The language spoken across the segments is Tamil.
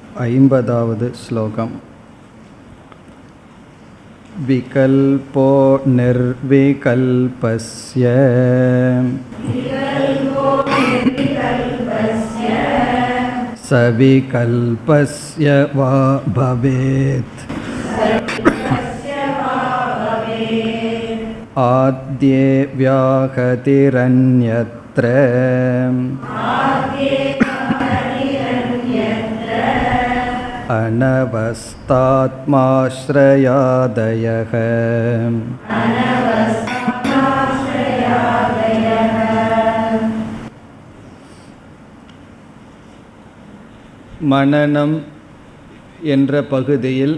ऐम्बदावद् श्लोकम् विकल्पो निर्विकल्पस्य सविकल्पस्य वा भवेत् आद्ये व्याहतिरन्यत्र अनवस्तात्माश्रयादयः மனனம் என்ற பகுதியில்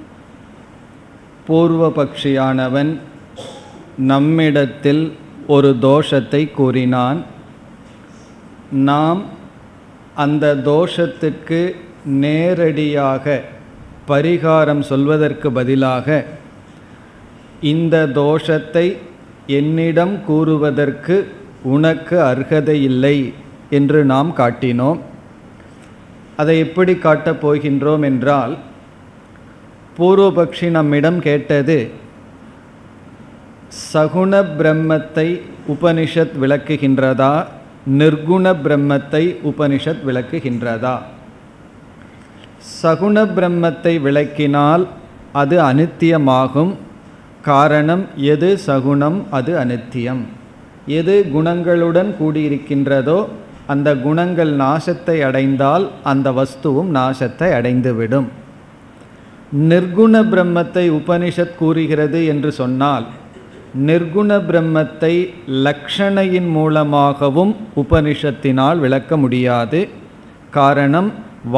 பூர்வபக்ஷியானவன் நம்மிடத்தில் ஒரு தோஷத்தை கூறினான் நாம் அந்த தோஷத்துக்கு நேரடியாக பரிகாரம் சொல்வதற்கு பதிலாக இந்த தோஷத்தை என்னிடம் கூறுவதற்கு உனக்கு அர்ஹதை இல்லை என்று நாம் காட்டினோம் அதை எப்படி காட்டப் போகின்றோம் என்றால் பூர்வபக்ஷி நம்மிடம் கேட்டது சகுண பிரம்மத்தை உபனிஷத் விளக்குகின்றதா நிர்குண பிரம்மத்தை உபனிஷத் விளக்குகின்றதா சகுண பிரம்மத்தை விளக்கினால் அது அனித்தியமாகும் காரணம் எது சகுணம் அது அனித்தியம் எது குணங்களுடன் கூடியிருக்கின்றதோ அந்த குணங்கள் நாசத்தை அடைந்தால் அந்த வஸ்துவும் நாசத்தை அடைந்துவிடும் நிர்குண பிரம்மத்தை உபனிஷத் கூறுகிறது என்று சொன்னால் நிர்குண பிரம்மத்தை லக்ஷணையின் மூலமாகவும் உபனிஷத்தினால் விளக்க முடியாது காரணம்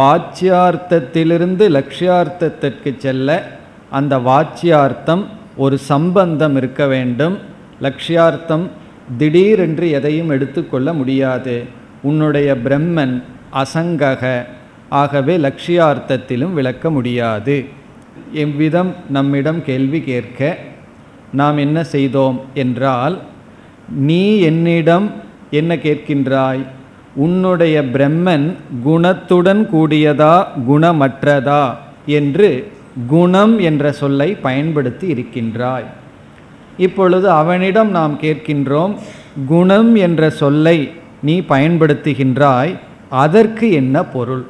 வாச்சியார்த்தத்திலிருந்து லட்சியார்த்தத்திற்கு செல்ல அந்த வாச்சியார்த்தம் ஒரு சம்பந்தம் இருக்க வேண்டும் லட்சியார்த்தம் திடீரென்று எதையும் எடுத்துக்கொள்ள முடியாது உன்னுடைய பிரம்மன் அசங்கக ஆகவே லட்சியார்த்தத்திலும் விளக்க முடியாது எவ்விதம் நம்மிடம் கேள்வி கேட்க நாம் என்ன செய்தோம் என்றால் நீ என்னிடம் என்ன கேட்கின்றாய் உன்னுடைய பிரம்மன் குணத்துடன் கூடியதா குணமற்றதா என்று குணம் என்ற சொல்லை பயன்படுத்தி இருக்கின்றாய் இப்பொழுது அவனிடம் நாம் கேட்கின்றோம் குணம் என்ற சொல்லை நீ பயன்படுத்துகின்றாய் அதற்கு என்ன பொருள்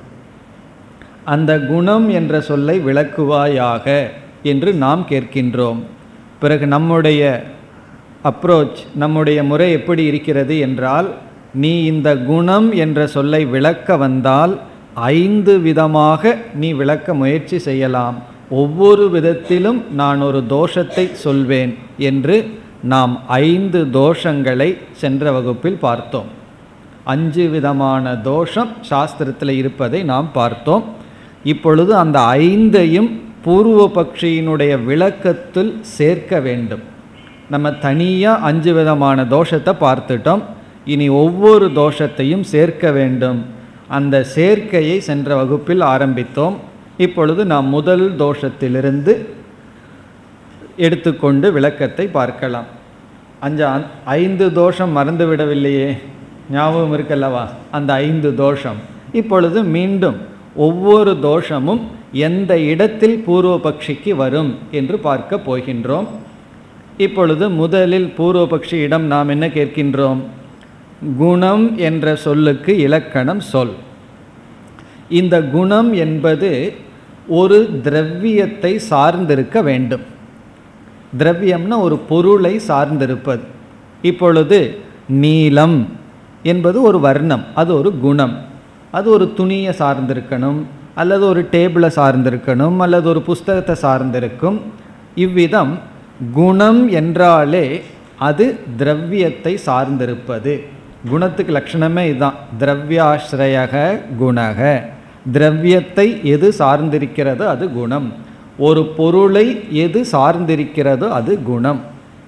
அந்த குணம் என்ற சொல்லை விளக்குவாயாக என்று நாம் கேட்கின்றோம் பிறகு நம்முடைய அப்ரோச் நம்முடைய முறை எப்படி இருக்கிறது என்றால் நீ இந்த குணம் என்ற சொல்லை விளக்க வந்தால் ஐந்து விதமாக நீ விளக்க முயற்சி செய்யலாம் ஒவ்வொரு விதத்திலும் நான் ஒரு தோஷத்தை சொல்வேன் என்று நாம் ஐந்து தோஷங்களை சென்ற வகுப்பில் பார்த்தோம் அஞ்சு விதமான தோஷம் சாஸ்திரத்தில் இருப்பதை நாம் பார்த்தோம் இப்பொழுது அந்த ஐந்தையும் பூர்வ பக்ஷியினுடைய விளக்கத்தில் சேர்க்க வேண்டும் நம்ம தனியாக அஞ்சு விதமான தோஷத்தை பார்த்துட்டோம் இனி ஒவ்வொரு தோஷத்தையும் சேர்க்க வேண்டும் அந்த சேர்க்கையை சென்ற வகுப்பில் ஆரம்பித்தோம் இப்பொழுது நாம் முதல் தோஷத்திலிருந்து எடுத்துக்கொண்டு விளக்கத்தை பார்க்கலாம் அஞ்சு ஐந்து தோஷம் மறந்துவிடவில்லையே ஞாபகம் இருக்கல்லவா அந்த ஐந்து தோஷம் இப்பொழுது மீண்டும் ஒவ்வொரு தோஷமும் எந்த இடத்தில் பூர்வபக்ஷிக்கு வரும் என்று பார்க்க போகின்றோம் இப்பொழுது முதலில் பூர்வபக்ஷியிடம் நாம் என்ன கேட்கின்றோம் குணம் என்ற சொல்லுக்கு இலக்கணம் சொல் இந்த குணம் என்பது ஒரு திரவியத்தை சார்ந்திருக்க வேண்டும் திரவியம்னா ஒரு பொருளை சார்ந்திருப்பது இப்பொழுது நீலம் என்பது ஒரு வர்ணம் அது ஒரு குணம் அது ஒரு துணியை சார்ந்திருக்கணும் அல்லது ஒரு டேபிளை சார்ந்திருக்கணும் அல்லது ஒரு புஸ்தகத்தை சார்ந்திருக்கும் இவ்விதம் குணம் என்றாலே அது திரவியத்தை சார்ந்திருப்பது குணத்துக்கு லட்சணமே இதுதான் திரவியாசிரயக குணக திரவியத்தை எது சார்ந்திருக்கிறதோ அது குணம் ஒரு பொருளை எது சார்ந்திருக்கிறதோ அது குணம்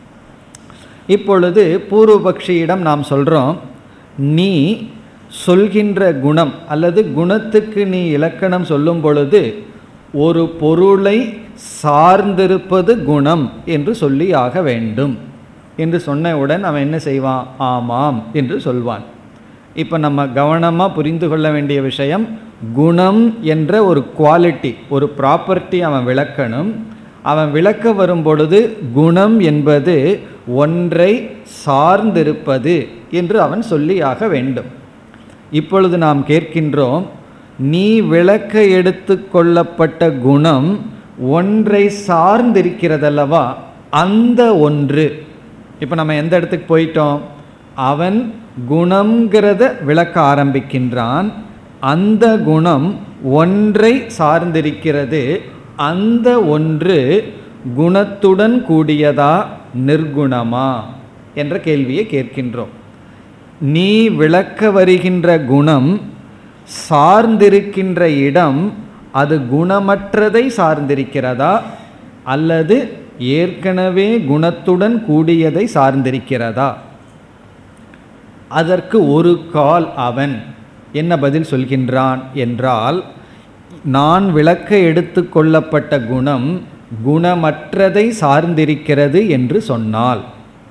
இப்பொழுது பூர்வபக்ஷியிடம் நாம் சொல்கிறோம் நீ சொல்கின்ற குணம் அல்லது குணத்துக்கு நீ இலக்கணம் சொல்லும் பொழுது ஒரு பொருளை சார்ந்திருப்பது குணம் என்று சொல்லி ஆக வேண்டும் என்று சொன்னவுடன் அவன் என்ன செய்வான் ஆமாம் என்று சொல்வான் இப்போ நம்ம கவனமாக புரிந்து கொள்ள வேண்டிய விஷயம் குணம் என்ற ஒரு குவாலிட்டி ஒரு ப்ராப்பர்ட்டி அவன் விளக்கணும் அவன் விளக்க வரும் பொழுது குணம் என்பது ஒன்றை சார்ந்திருப்பது என்று அவன் சொல்லியாக வேண்டும் இப்பொழுது நாம் கேட்கின்றோம் நீ விளக்க எடுத்து கொள்ளப்பட்ட குணம் ஒன்றை சார்ந்திருக்கிறதல்லவா அந்த ஒன்று இப்போ நம்ம எந்த இடத்துக்கு போயிட்டோம் அவன் குணம்ங்கிறத விளக்க ஆரம்பிக்கின்றான் அந்த குணம் ஒன்றை சார்ந்திருக்கிறது அந்த ஒன்று குணத்துடன் கூடியதா நிர்குணமா என்ற கேள்வியை கேட்கின்றோம் நீ விளக்க வருகின்ற குணம் சார்ந்திருக்கின்ற இடம் அது குணமற்றதை சார்ந்திருக்கிறதா அல்லது ஏற்கனவே குணத்துடன் கூடியதை சார்ந்திருக்கிறதா அதற்கு ஒரு கால் அவன் என்ன பதில் சொல்கின்றான் என்றால் நான் விளக்க எடுத்து கொள்ளப்பட்ட குணம் குணமற்றதை சார்ந்திருக்கிறது என்று சொன்னால்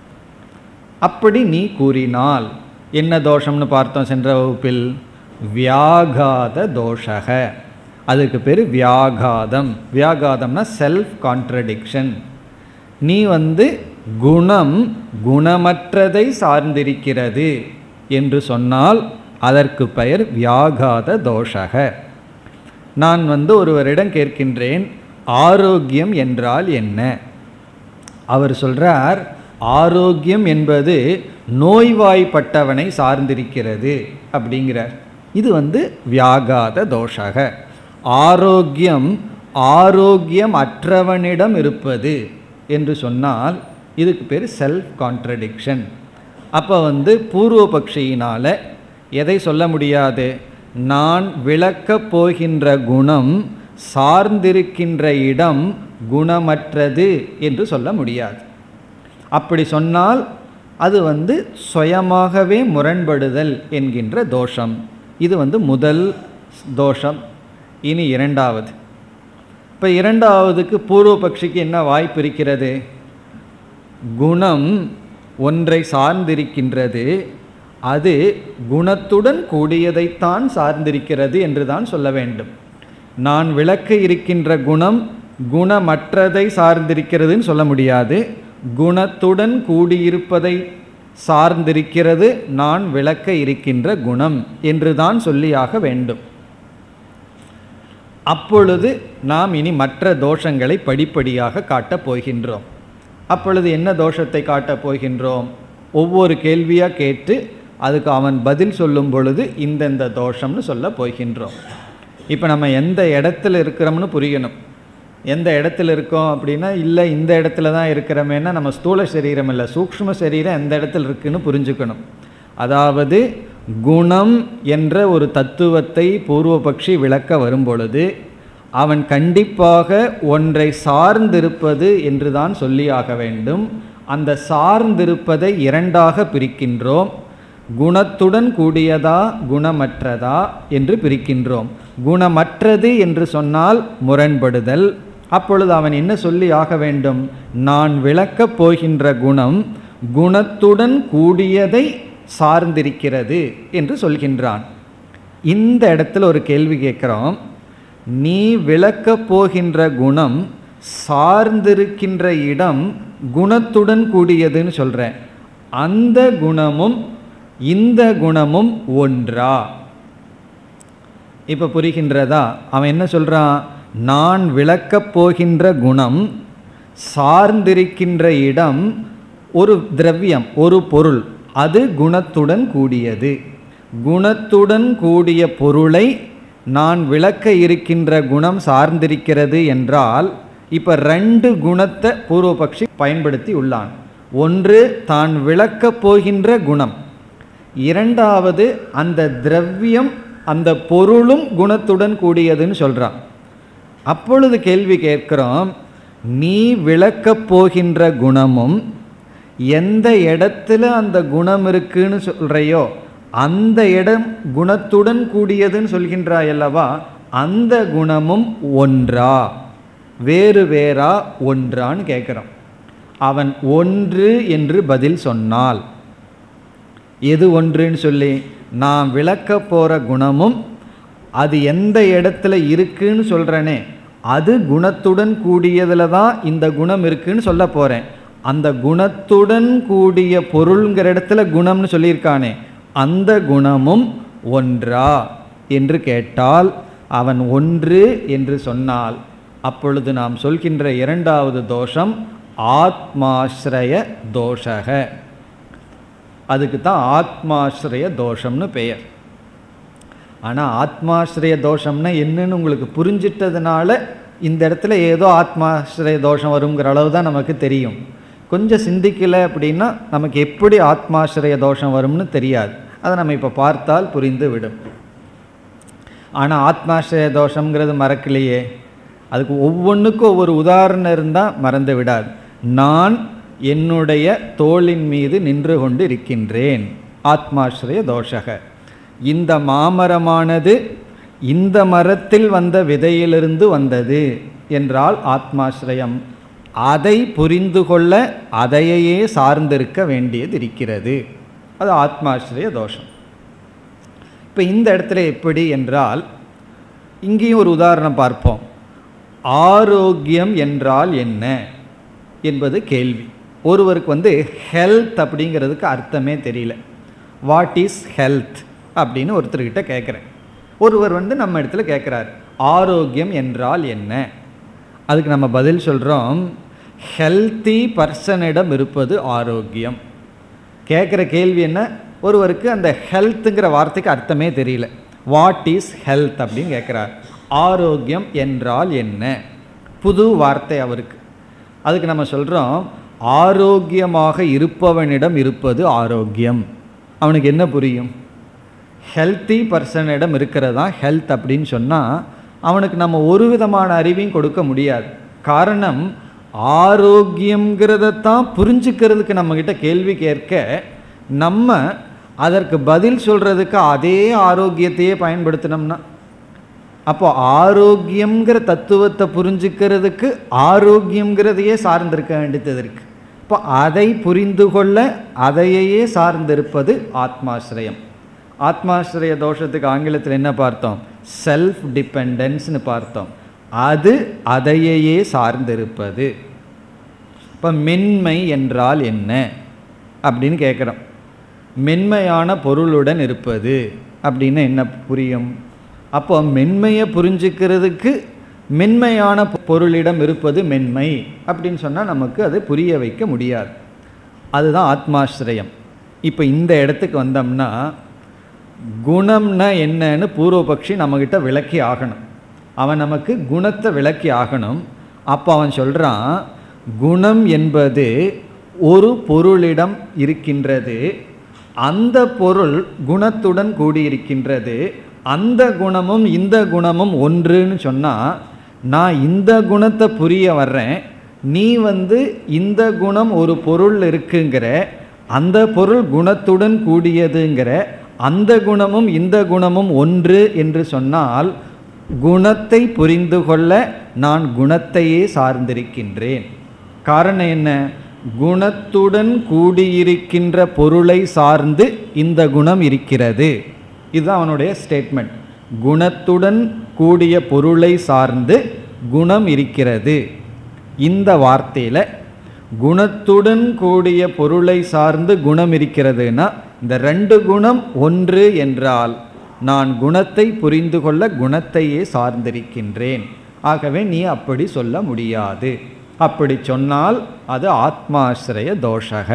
அப்படி நீ கூறினால் என்ன தோஷம்னு பார்த்தோம் சென்ற வகுப்பில் வியாகாத தோஷக அதுக்கு பேர் வியாகாதம் வியாகாதம்னா செல்ஃப் கான்ட்ரடிக்ஷன் நீ வந்து குணம் குணமற்றதை சார்ந்திருக்கிறது என்று சொன்னால் அதற்கு பெயர் வியாகாத தோஷக நான் வந்து ஒருவரிடம் கேட்கின்றேன் ஆரோக்கியம் என்றால் என்ன அவர் சொல்றார் ஆரோக்கியம் என்பது நோய்வாய்ப்பட்டவனை சார்ந்திருக்கிறது அப்படிங்கிறார் இது வந்து வியாகாத தோஷக ஆரோக்கியம் ஆரோக்கியம் அற்றவனிடம் இருப்பது என்று சொன்னால் இதுக்கு பேர் செல்ஃப் கான்ட்ரடிக்ஷன் அப்போ வந்து பூர்வபக்ஷியினால் எதை சொல்ல முடியாது நான் விளக்கப் போகின்ற குணம் சார்ந்திருக்கின்ற இடம் குணமற்றது என்று சொல்ல முடியாது அப்படி சொன்னால் அது வந்து சுயமாகவே முரண்படுதல் என்கின்ற தோஷம் இது வந்து முதல் தோஷம் இனி இரண்டாவது இப்போ இரண்டாவதுக்கு பூர்வபக்ஷிக்கு என்ன வாய்ப்பு இருக்கிறது குணம் ஒன்றை சார்ந்திருக்கின்றது அது குணத்துடன் கூடியதைத்தான் சார்ந்திருக்கிறது என்று தான் சொல்ல வேண்டும் நான் விளக்க இருக்கின்ற குணம் குணமற்றதை சார்ந்திருக்கிறதுன்னு சொல்ல முடியாது குணத்துடன் கூடியிருப்பதை சார்ந்திருக்கிறது நான் விளக்க இருக்கின்ற குணம் என்று தான் சொல்லியாக வேண்டும் அப்பொழுது நாம் இனி மற்ற தோஷங்களை படிப்படியாக காட்டப் போகின்றோம் அப்பொழுது என்ன தோஷத்தை காட்டப் போகின்றோம் ஒவ்வொரு கேள்வியாக கேட்டு அதுக்கு அவன் பதில் சொல்லும் பொழுது இந்தந்த தோஷம்னு சொல்ல போகின்றோம் இப்போ நம்ம எந்த இடத்துல இருக்கிறோம்னு புரியணும் எந்த இடத்துல இருக்கோம் அப்படின்னா இல்லை இந்த இடத்துல தான் இருக்கிறோமேனா நம்ம ஸ்தூல சரீரம் இல்லை சூக்ஷ்ம சரீரம் எந்த இடத்துல இருக்குன்னு புரிஞ்சுக்கணும் அதாவது குணம் என்ற ஒரு தத்துவத்தை பூர்வபக்ஷி விளக்க வரும் பொழுது அவன் கண்டிப்பாக ஒன்றை சார்ந்திருப்பது என்று தான் சொல்லியாக வேண்டும் அந்த சார்ந்திருப்பதை இரண்டாக பிரிக்கின்றோம் குணத்துடன் கூடியதா குணமற்றதா என்று பிரிக்கின்றோம் குணமற்றது என்று சொன்னால் முரண்படுதல் அப்பொழுது அவன் என்ன சொல்லி ஆக வேண்டும் நான் விளக்கப் போகின்ற குணம் குணத்துடன் கூடியதை சார்ந்திருக்கிறது என்று சொல்கின்றான் இந்த இடத்துல ஒரு கேள்வி கேட்குறோம் நீ விளக்கப் போகின்ற குணம் சார்ந்திருக்கின்ற இடம் குணத்துடன் கூடியதுன்னு சொல்கிறேன் அந்த குணமும் இந்த குணமும் ஒன்றா இப்போ புரிகின்றதா அவன் என்ன சொல்கிறான் நான் விளக்கப் போகின்ற குணம் சார்ந்திருக்கின்ற இடம் ஒரு திரவியம் ஒரு பொருள் அது குணத்துடன் கூடியது குணத்துடன் கூடிய பொருளை நான் விளக்க இருக்கின்ற குணம் சார்ந்திருக்கிறது என்றால் இப்போ ரெண்டு குணத்தை பூர்வபக்ஷி பயன்படுத்தி உள்ளான் ஒன்று தான் விளக்கப் போகின்ற குணம் இரண்டாவது அந்த திரவியம் அந்த பொருளும் குணத்துடன் கூடியதுன்னு சொல்கிறான் அப்பொழுது கேள்வி கேட்கிறோம் நீ விளக்கப் போகின்ற குணமும் எந்த இடத்துல அந்த குணம் இருக்குன்னு சொல்கிறையோ அந்த இடம் குணத்துடன் கூடியதுன்னு சொல்கின்றாய் அல்லவா அந்த குணமும் ஒன்றா வேறு வேறா ஒன்றான்னு கேட்குறான் அவன் ஒன்று என்று பதில் சொன்னால் எது ஒன்றுன்னு சொல்லி நான் விளக்க போகிற குணமும் அது எந்த இடத்துல இருக்குன்னு சொல்கிறேனே அது குணத்துடன் கூடியதில் தான் இந்த குணம் இருக்குன்னு சொல்ல போகிறேன் அந்த குணத்துடன் கூடிய பொருள்ங்கிற இடத்துல குணம்னு சொல்லியிருக்கானே அந்த குணமும் ஒன்றா என்று கேட்டால் அவன் ஒன்று என்று சொன்னால் அப்பொழுது நாம் சொல்கின்ற இரண்டாவது தோஷம் ஆத்மாஸ்ரய தோஷக அதுக்கு தான் ஆத்மாஸ்ரய தோஷம்னு பெயர் ஆனால் ஆத்மாஸ்ரய தோஷம்னா என்னன்னு உங்களுக்கு புரிஞ்சிட்டதுனால இந்த இடத்துல ஏதோ ஆத்மாஸ்ரய தோஷம் வருங்கிற அளவு தான் நமக்கு தெரியும் கொஞ்சம் சிந்திக்கலை அப்படின்னா நமக்கு எப்படி ஆத்மாஸ்ரய தோஷம் வரும்னு தெரியாது அதை நம்ம இப்போ பார்த்தால் புரிந்து விடும் ஆனால் ஆத்மாஸ்ரய தோஷங்கிறது மறக்கலையே அதுக்கு ஒவ்வொன்றுக்கும் ஒவ்வொரு உதாரணம் இருந்தால் மறந்து விடாது நான் என்னுடைய தோளின் மீது நின்று கொண்டு இருக்கின்றேன் ஆத்மாஸ்ரய தோஷக இந்த மாமரமானது இந்த மரத்தில் வந்த விதையிலிருந்து வந்தது என்றால் ஆத்மாஸ்ரயம் அதை புரிந்து கொள்ள அதையே சார்ந்திருக்க வேண்டியது இருக்கிறது அது ஆத்மாஸ்ரய தோஷம் இப்போ இந்த இடத்துல எப்படி என்றால் இங்கேயும் ஒரு உதாரணம் பார்ப்போம் ஆரோக்கியம் என்றால் என்ன என்பது கேள்வி ஒருவருக்கு வந்து ஹெல்த் அப்படிங்கிறதுக்கு அர்த்தமே தெரியல வாட் இஸ் ஹெல்த் அப்படின்னு ஒருத்தர்கிட்ட கேட்குறேன் ஒருவர் வந்து நம்ம இடத்துல கேட்குறாரு ஆரோக்கியம் என்றால் என்ன அதுக்கு நம்ம பதில் சொல்கிறோம் ஹெல்த்தி பர்சனிடம் இருப்பது ஆரோக்கியம் கேட்குற கேள்வி என்ன ஒருவருக்கு அந்த ஹெல்த்துங்கிற வார்த்தைக்கு அர்த்தமே தெரியல வாட் இஸ் ஹெல்த் அப்படின்னு கேட்குறார் ஆரோக்கியம் என்றால் என்ன புது வார்த்தை அவருக்கு அதுக்கு நம்ம சொல்கிறோம் ஆரோக்கியமாக இருப்பவனிடம் இருப்பது ஆரோக்கியம் அவனுக்கு என்ன புரியும் ஹெல்த்தி பர்சனிடம் இருக்கிறதா ஹெல்த் அப்படின்னு சொன்னால் அவனுக்கு நம்ம ஒரு விதமான அறிவையும் கொடுக்க முடியாது காரணம் ஆரோக்கியங்கிறதத்தான் புரிஞ்சுக்கிறதுக்கு நம்மக்கிட்ட கேள்வி கேட்க நம்ம அதற்கு பதில் சொல்கிறதுக்கு அதே ஆரோக்கியத்தையே பயன்படுத்தினோம்னா அப்போ ஆரோக்கியங்கிற தத்துவத்தை புரிஞ்சுக்கிறதுக்கு ஆரோக்கியங்கிறதையே சார்ந்திருக்க வேண்டியது இருக்கு இப்போ அதை புரிந்து கொள்ள அதையே சார்ந்திருப்பது ஆத்மாசிரயம் ஆத்மாசிரய தோஷத்துக்கு ஆங்கிலத்தில் என்ன பார்த்தோம் செல்ஃப் டிபெண்டன்ஸ்னு பார்த்தோம் அது அதையே சார்ந்திருப்பது இப்போ மென்மை என்றால் என்ன அப்படின்னு கேட்குறோம் மென்மையான பொருளுடன் இருப்பது அப்படின்னு என்ன புரியும் அப்போ மென்மையை புரிஞ்சுக்கிறதுக்கு மென்மையான பொருளிடம் இருப்பது மென்மை அப்படின்னு சொன்னால் நமக்கு அது புரிய வைக்க முடியாது அதுதான் ஆத்மாசிரயம் இப்போ இந்த இடத்துக்கு வந்தோம்னா குணம்னா என்னன்னு பூர்வபக்ஷி நம்மக்கிட்ட விளக்கி ஆகணும் அவன் நமக்கு குணத்தை விளக்கி ஆகணும் அப்போ அவன் சொல்கிறான் குணம் என்பது ஒரு பொருளிடம் இருக்கின்றது அந்த பொருள் குணத்துடன் கூடியிருக்கின்றது அந்த குணமும் இந்த குணமும் ஒன்றுன்னு சொன்னால் நான் இந்த குணத்தை புரிய வர்றேன் நீ வந்து இந்த குணம் ஒரு பொருள் இருக்குங்கிற அந்த பொருள் குணத்துடன் கூடியதுங்கிற அந்த குணமும் இந்த குணமும் ஒன்று என்று சொன்னால் குணத்தை புரிந்து கொள்ள நான் குணத்தையே சார்ந்திருக்கின்றேன் காரணம் என்ன குணத்துடன் கூடியிருக்கின்ற பொருளை சார்ந்து இந்த குணம் இருக்கிறது இதுதான் அவனுடைய ஸ்டேட்மெண்ட் குணத்துடன் கூடிய பொருளை சார்ந்து குணம் இருக்கிறது இந்த வார்த்தையில் குணத்துடன் கூடிய பொருளை சார்ந்து குணம் இருக்கிறதுனா இந்த ரெண்டு குணம் ஒன்று என்றால் நான் குணத்தை புரிந்து கொள்ள குணத்தையே சார்ந்திருக்கின்றேன் ஆகவே நீ அப்படி சொல்ல முடியாது அப்படி சொன்னால் அது ஆத்மாசிரய தோஷக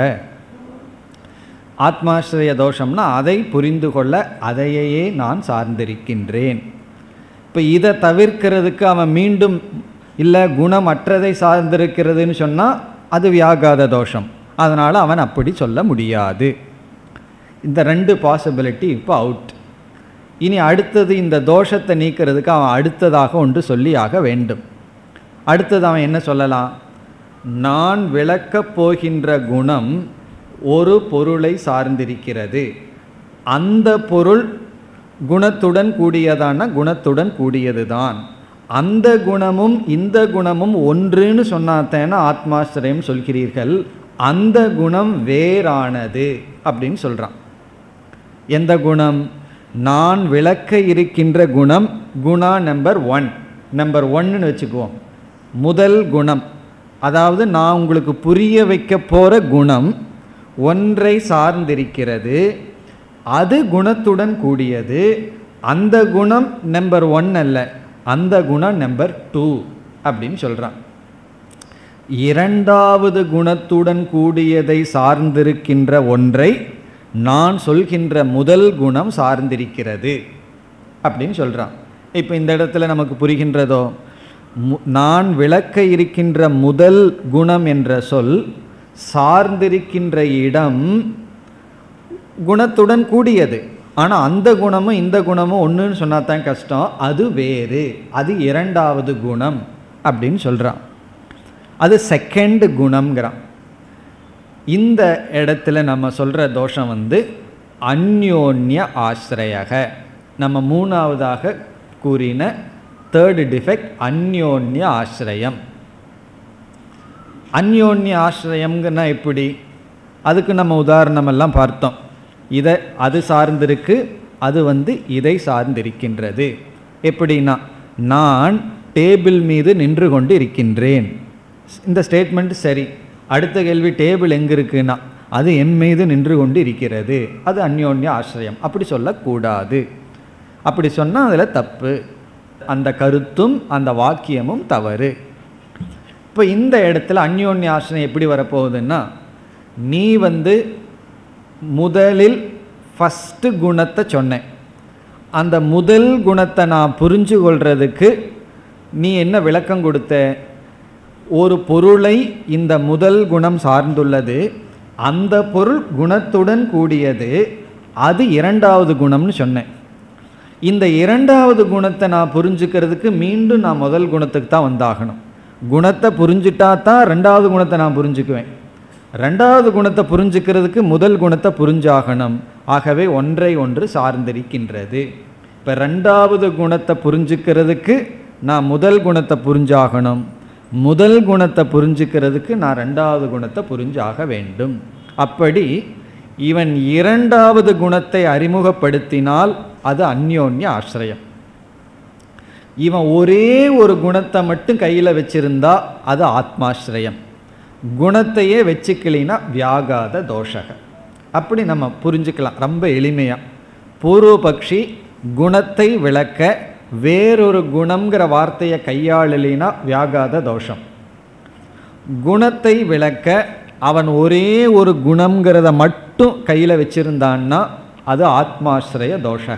ஆத்மாசிரய தோஷம்னா அதை புரிந்து கொள்ள அதையே நான் சார்ந்திருக்கின்றேன் இப்போ இதை தவிர்க்கிறதுக்கு அவன் மீண்டும் இல்லை குணமற்றதை சார்ந்திருக்கிறதுன்னு சொன்னால் அது வியாகாத தோஷம் அதனால் அவன் அப்படி சொல்ல முடியாது இந்த ரெண்டு பாசிபிலிட்டி இப்போ அவுட் இனி அடுத்தது இந்த தோஷத்தை நீக்கிறதுக்கு அவன் அடுத்ததாக ஒன்று சொல்லி ஆக வேண்டும் அடுத்தது அவன் என்ன சொல்லலாம் நான் விளக்கப் போகின்ற குணம் ஒரு பொருளை சார்ந்திருக்கிறது அந்த பொருள் குணத்துடன் கூடியதான குணத்துடன் கூடியதுதான் அந்த குணமும் இந்த குணமும் ஒன்றுன்னு சொன்னாத்தேன ஆத்மாசிரயம் சொல்கிறீர்கள் அந்த குணம் வேறானது அப்படின்னு சொல்கிறான் எந்த குணம் நான் விளக்க இருக்கின்ற குணம் குணா நம்பர் ஒன் நம்பர் ஒன்னு வச்சுக்குவோம் முதல் குணம் அதாவது நான் உங்களுக்கு புரிய வைக்க போகிற குணம் ஒன்றை சார்ந்திருக்கிறது அது குணத்துடன் கூடியது அந்த குணம் நம்பர் ஒன் அல்ல அந்த குணம் நம்பர் டூ அப்படின்னு சொல்கிறான் இரண்டாவது குணத்துடன் கூடியதை சார்ந்திருக்கின்ற ஒன்றை நான் சொல்கின்ற முதல் குணம் சார்ந்திருக்கிறது அப்படின்னு சொல்கிறான் இப்போ இந்த இடத்துல நமக்கு புரிகின்றதோ மு- நான் விளக்க இருக்கின்ற முதல் குணம் என்ற சொல் சார்ந்திருக்கின்ற இடம் குணத்துடன் கூடியது ஆனால் அந்த குணமும் இந்த குணமும் ஒன்றுன்னு சொன்னா தான் கஷ்டம் அது வேறு அது இரண்டாவது குணம் அப்படின்னு சொல்கிறான் அது செகண்ட் குணம்ங்கிறான் இந்த இடத்துல நம்ம சொல்கிற தோஷம் வந்து அந்யோன்ய ஆசிரியக நம்ம மூணாவதாக கூறின தேர்டு டிஃபெக்ட் அந்யோன்ய ஆசிரியம் அந்யோன்ய ஆசிரியம்ங்கன்னா எப்படி அதுக்கு நம்ம உதாரணம் எல்லாம் பார்த்தோம் இதை அது சார்ந்திருக்கு அது வந்து இதை சார்ந்திருக்கின்றது எப்படின்னா நான் டேபிள் மீது நின்று கொண்டு இருக்கின்றேன் இந்த ஸ்டேட்மெண்ட் சரி அடுத்த கேள்வி டேபிள் எங்கே இருக்குன்னா அது என் மீது நின்று கொண்டு இருக்கிறது அது அந்யோன்ய ஆசிரியம் அப்படி சொல்லக்கூடாது அப்படி சொன்னால் அதில் தப்பு அந்த கருத்தும் அந்த வாக்கியமும் தவறு இப்போ இந்த இடத்துல அந்யோன்ய ஆசிரியம் எப்படி வரப்போகுதுன்னா நீ வந்து முதலில் ஃபஸ்ட்டு குணத்தை சொன்னேன் அந்த முதல் குணத்தை நான் புரிஞ்சு கொள்றதுக்கு நீ என்ன விளக்கம் கொடுத்த ஒரு பொருளை இந்த முதல் குணம் சார்ந்துள்ளது அந்த பொருள் குணத்துடன் கூடியது அது இரண்டாவது குணம்னு சொன்னேன் இந்த இரண்டாவது குணத்தை நான் புரிஞ்சுக்கிறதுக்கு மீண்டும் நான் முதல் குணத்துக்கு தான் வந்தாகணும் குணத்தை புரிஞ்சிட்டா தான் ரெண்டாவது குணத்தை நான் புரிஞ்சுக்குவேன் ரெண்டாவது குணத்தை புரிஞ்சுக்கிறதுக்கு முதல் குணத்தை புரிஞ்சாகணும் ஆகவே ஒன்றை ஒன்று சார்ந்திருக்கின்றது இப்போ ரெண்டாவது குணத்தை புரிஞ்சுக்கிறதுக்கு நான் முதல் குணத்தை புரிஞ்சாகணும் முதல் குணத்தை புரிஞ்சுக்கிறதுக்கு நான் ரெண்டாவது குணத்தை புரிஞ்சாக வேண்டும் அப்படி இவன் இரண்டாவது குணத்தை அறிமுகப்படுத்தினால் அது அந்யோன்ய ஆசிரியம் இவன் ஒரே ஒரு குணத்தை மட்டும் கையில் வச்சிருந்தா அது ஆத்மாசிரயம் குணத்தையே வச்சுக்கலினா வியாகாத தோஷக அப்படி நம்ம புரிஞ்சுக்கலாம் ரொம்ப எளிமையாக பூர்வபக்ஷி குணத்தை விளக்க வேறொரு குணம்ங்கிற வார்த்தையை கையாளலினா வியாகாத தோஷம் குணத்தை விளக்க அவன் ஒரே ஒரு குணம்ங்கிறத மட்டும் கையில் வச்சிருந்தான்னா அது ஆத்மாசிரய தோஷக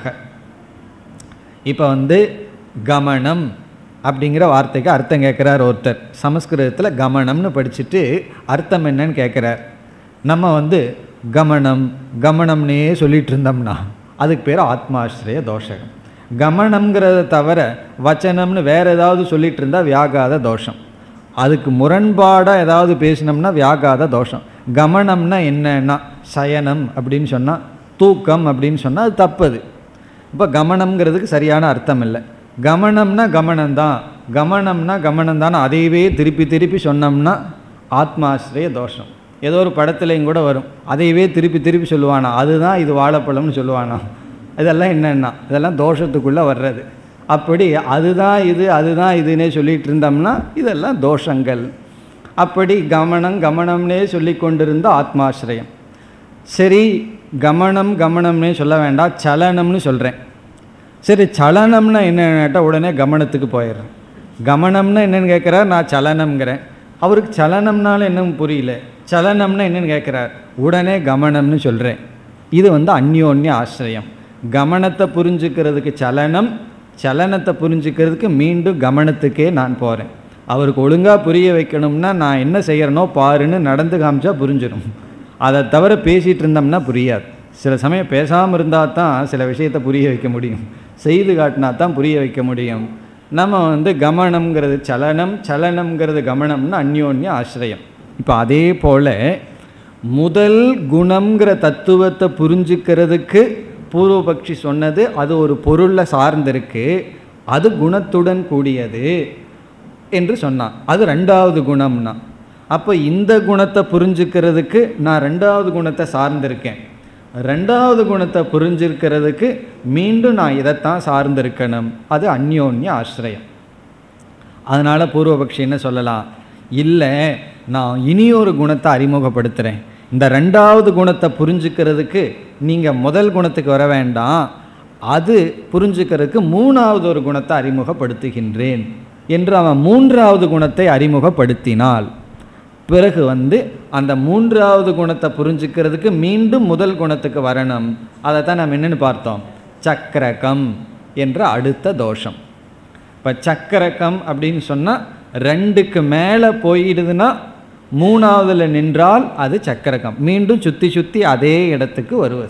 இப்போ வந்து கமனம் அப்படிங்கிற வார்த்தைக்கு அர்த்தம் கேட்குறார் ஒருத்தர் சமஸ்கிருதத்தில் கமனம்னு படிச்சுட்டு அர்த்தம் என்னன்னு கேட்குறார் நம்ம வந்து கமனம் கமனம்னே சொல்லிட்டு இருந்தோம்னா அதுக்கு பேர் ஆத்மாசிரய தோஷகம் கமனம்ங்கிறத தவிர வச்சனம்னு வேற ஏதாவது சொல்லிட்டு இருந்தால் வியாகாத தோஷம் அதுக்கு முரண்பாடாக ஏதாவது பேசினோம்னா வியாகாத தோஷம் கமனம்னா என்னன்னா சயனம் அப்படின்னு சொன்னால் தூக்கம் அப்படின்னு சொன்னால் அது தப்புது இப்போ கமனம்ங்கிறதுக்கு சரியான அர்த்தம் இல்லை கமனம்னா கமனம்தான் கமனம்னா கமனம்தான் அதையவே திருப்பி திருப்பி சொன்னோம்னா ஆத்மாசிரிய தோஷம் ஏதோ ஒரு படத்துலையும் கூட வரும் அதையவே திருப்பி திருப்பி சொல்லுவானா அதுதான் இது வாழைப்பழம்னு சொல்லுவானா இதெல்லாம் என்னென்னா இதெல்லாம் தோஷத்துக்குள்ளே வர்றது அப்படி அதுதான் இது அதுதான் இதுன்னே சொல்லிட்டு இருந்தோம்னா இதெல்லாம் தோஷங்கள் அப்படி கமனம் கமனம்னே சொல்லி கொண்டிருந்த ஆத்மாசிரயம் சரி கமனம் கமனம்னே சொல்ல வேண்டாம் சலனம்னு சொல்கிறேன் சரி சலனம்னா என்னன்னு கேட்டால் உடனே கமனத்துக்கு போயிடுறேன் கமனம்னா என்னன்னு கேட்குறார் நான் சலனம்ங்கிறேன் அவருக்கு சலனம்னாலும் என்னன்னு புரியல சலனம்னா என்னன்னு கேட்குறார் உடனே கமனம்னு சொல்கிறேன் இது வந்து அந்யோன்ய ஆசிரியம் கமனத்தை புரிஞ்சுக்கிறதுக்கு சலனம் சலனத்தை புரிஞ்சுக்கிறதுக்கு மீண்டும் கமனத்துக்கே நான் போகிறேன் அவருக்கு ஒழுங்காக புரிய வைக்கணும்னா நான் என்ன செய்கிறனோ பாருன்னு நடந்து காமிச்சா புரிஞ்சிடும் அதை தவிர பேசிகிட்டு இருந்தோம்னா புரியாது சில சமயம் பேசாமல் இருந்தால் தான் சில விஷயத்தை புரிய வைக்க முடியும் செய்து காட்டினா தான் புரிய வைக்க முடியும் நம்ம வந்து கமனம்ங்கிறது சலனம் சலனம்ங்கிறது கமனம்னு அந்யோன்ய ஆசிரியம் இப்போ அதே போல் முதல் குணம்ங்கிற தத்துவத்தை புரிஞ்சுக்கிறதுக்கு பூர்வபக்ஷி சொன்னது அது ஒரு பொருளில் சார்ந்திருக்கு அது குணத்துடன் கூடியது என்று சொன்னான் அது ரெண்டாவது குணம்னா அப்போ இந்த குணத்தை புரிஞ்சுக்கிறதுக்கு நான் ரெண்டாவது குணத்தை சார்ந்திருக்கேன் ரெண்டாவது குணத்தை புரிஞ்சிருக்கிறதுக்கு மீண்டும் நான் இதைத்தான் சார்ந்திருக்கணும் அது அந்யோன்ய ஆசிரியம் அதனால் பூர்வபக்ஷி என்ன சொல்லலாம் இல்லை நான் இனியொரு குணத்தை அறிமுகப்படுத்துகிறேன் இந்த ரெண்டாவது குணத்தை புரிஞ்சுக்கிறதுக்கு நீங்கள் முதல் குணத்துக்கு வர வேண்டாம் அது புரிஞ்சுக்கிறதுக்கு மூணாவது ஒரு குணத்தை அறிமுகப்படுத்துகின்றேன் என்று அவன் மூன்றாவது குணத்தை அறிமுகப்படுத்தினால் பிறகு வந்து அந்த மூன்றாவது குணத்தை புரிஞ்சுக்கிறதுக்கு மீண்டும் முதல் குணத்துக்கு வரணும் அதை தான் நம்ம என்னென்னு பார்த்தோம் சக்கரகம் என்ற அடுத்த தோஷம் இப்போ சக்கரகம் அப்படின்னு சொன்னால் ரெண்டுக்கு மேலே போயிடுதுன்னா மூணாவதுல நின்றால் அது சக்கரகம் மீண்டும் சுற்றி சுற்றி அதே இடத்துக்கு வருவது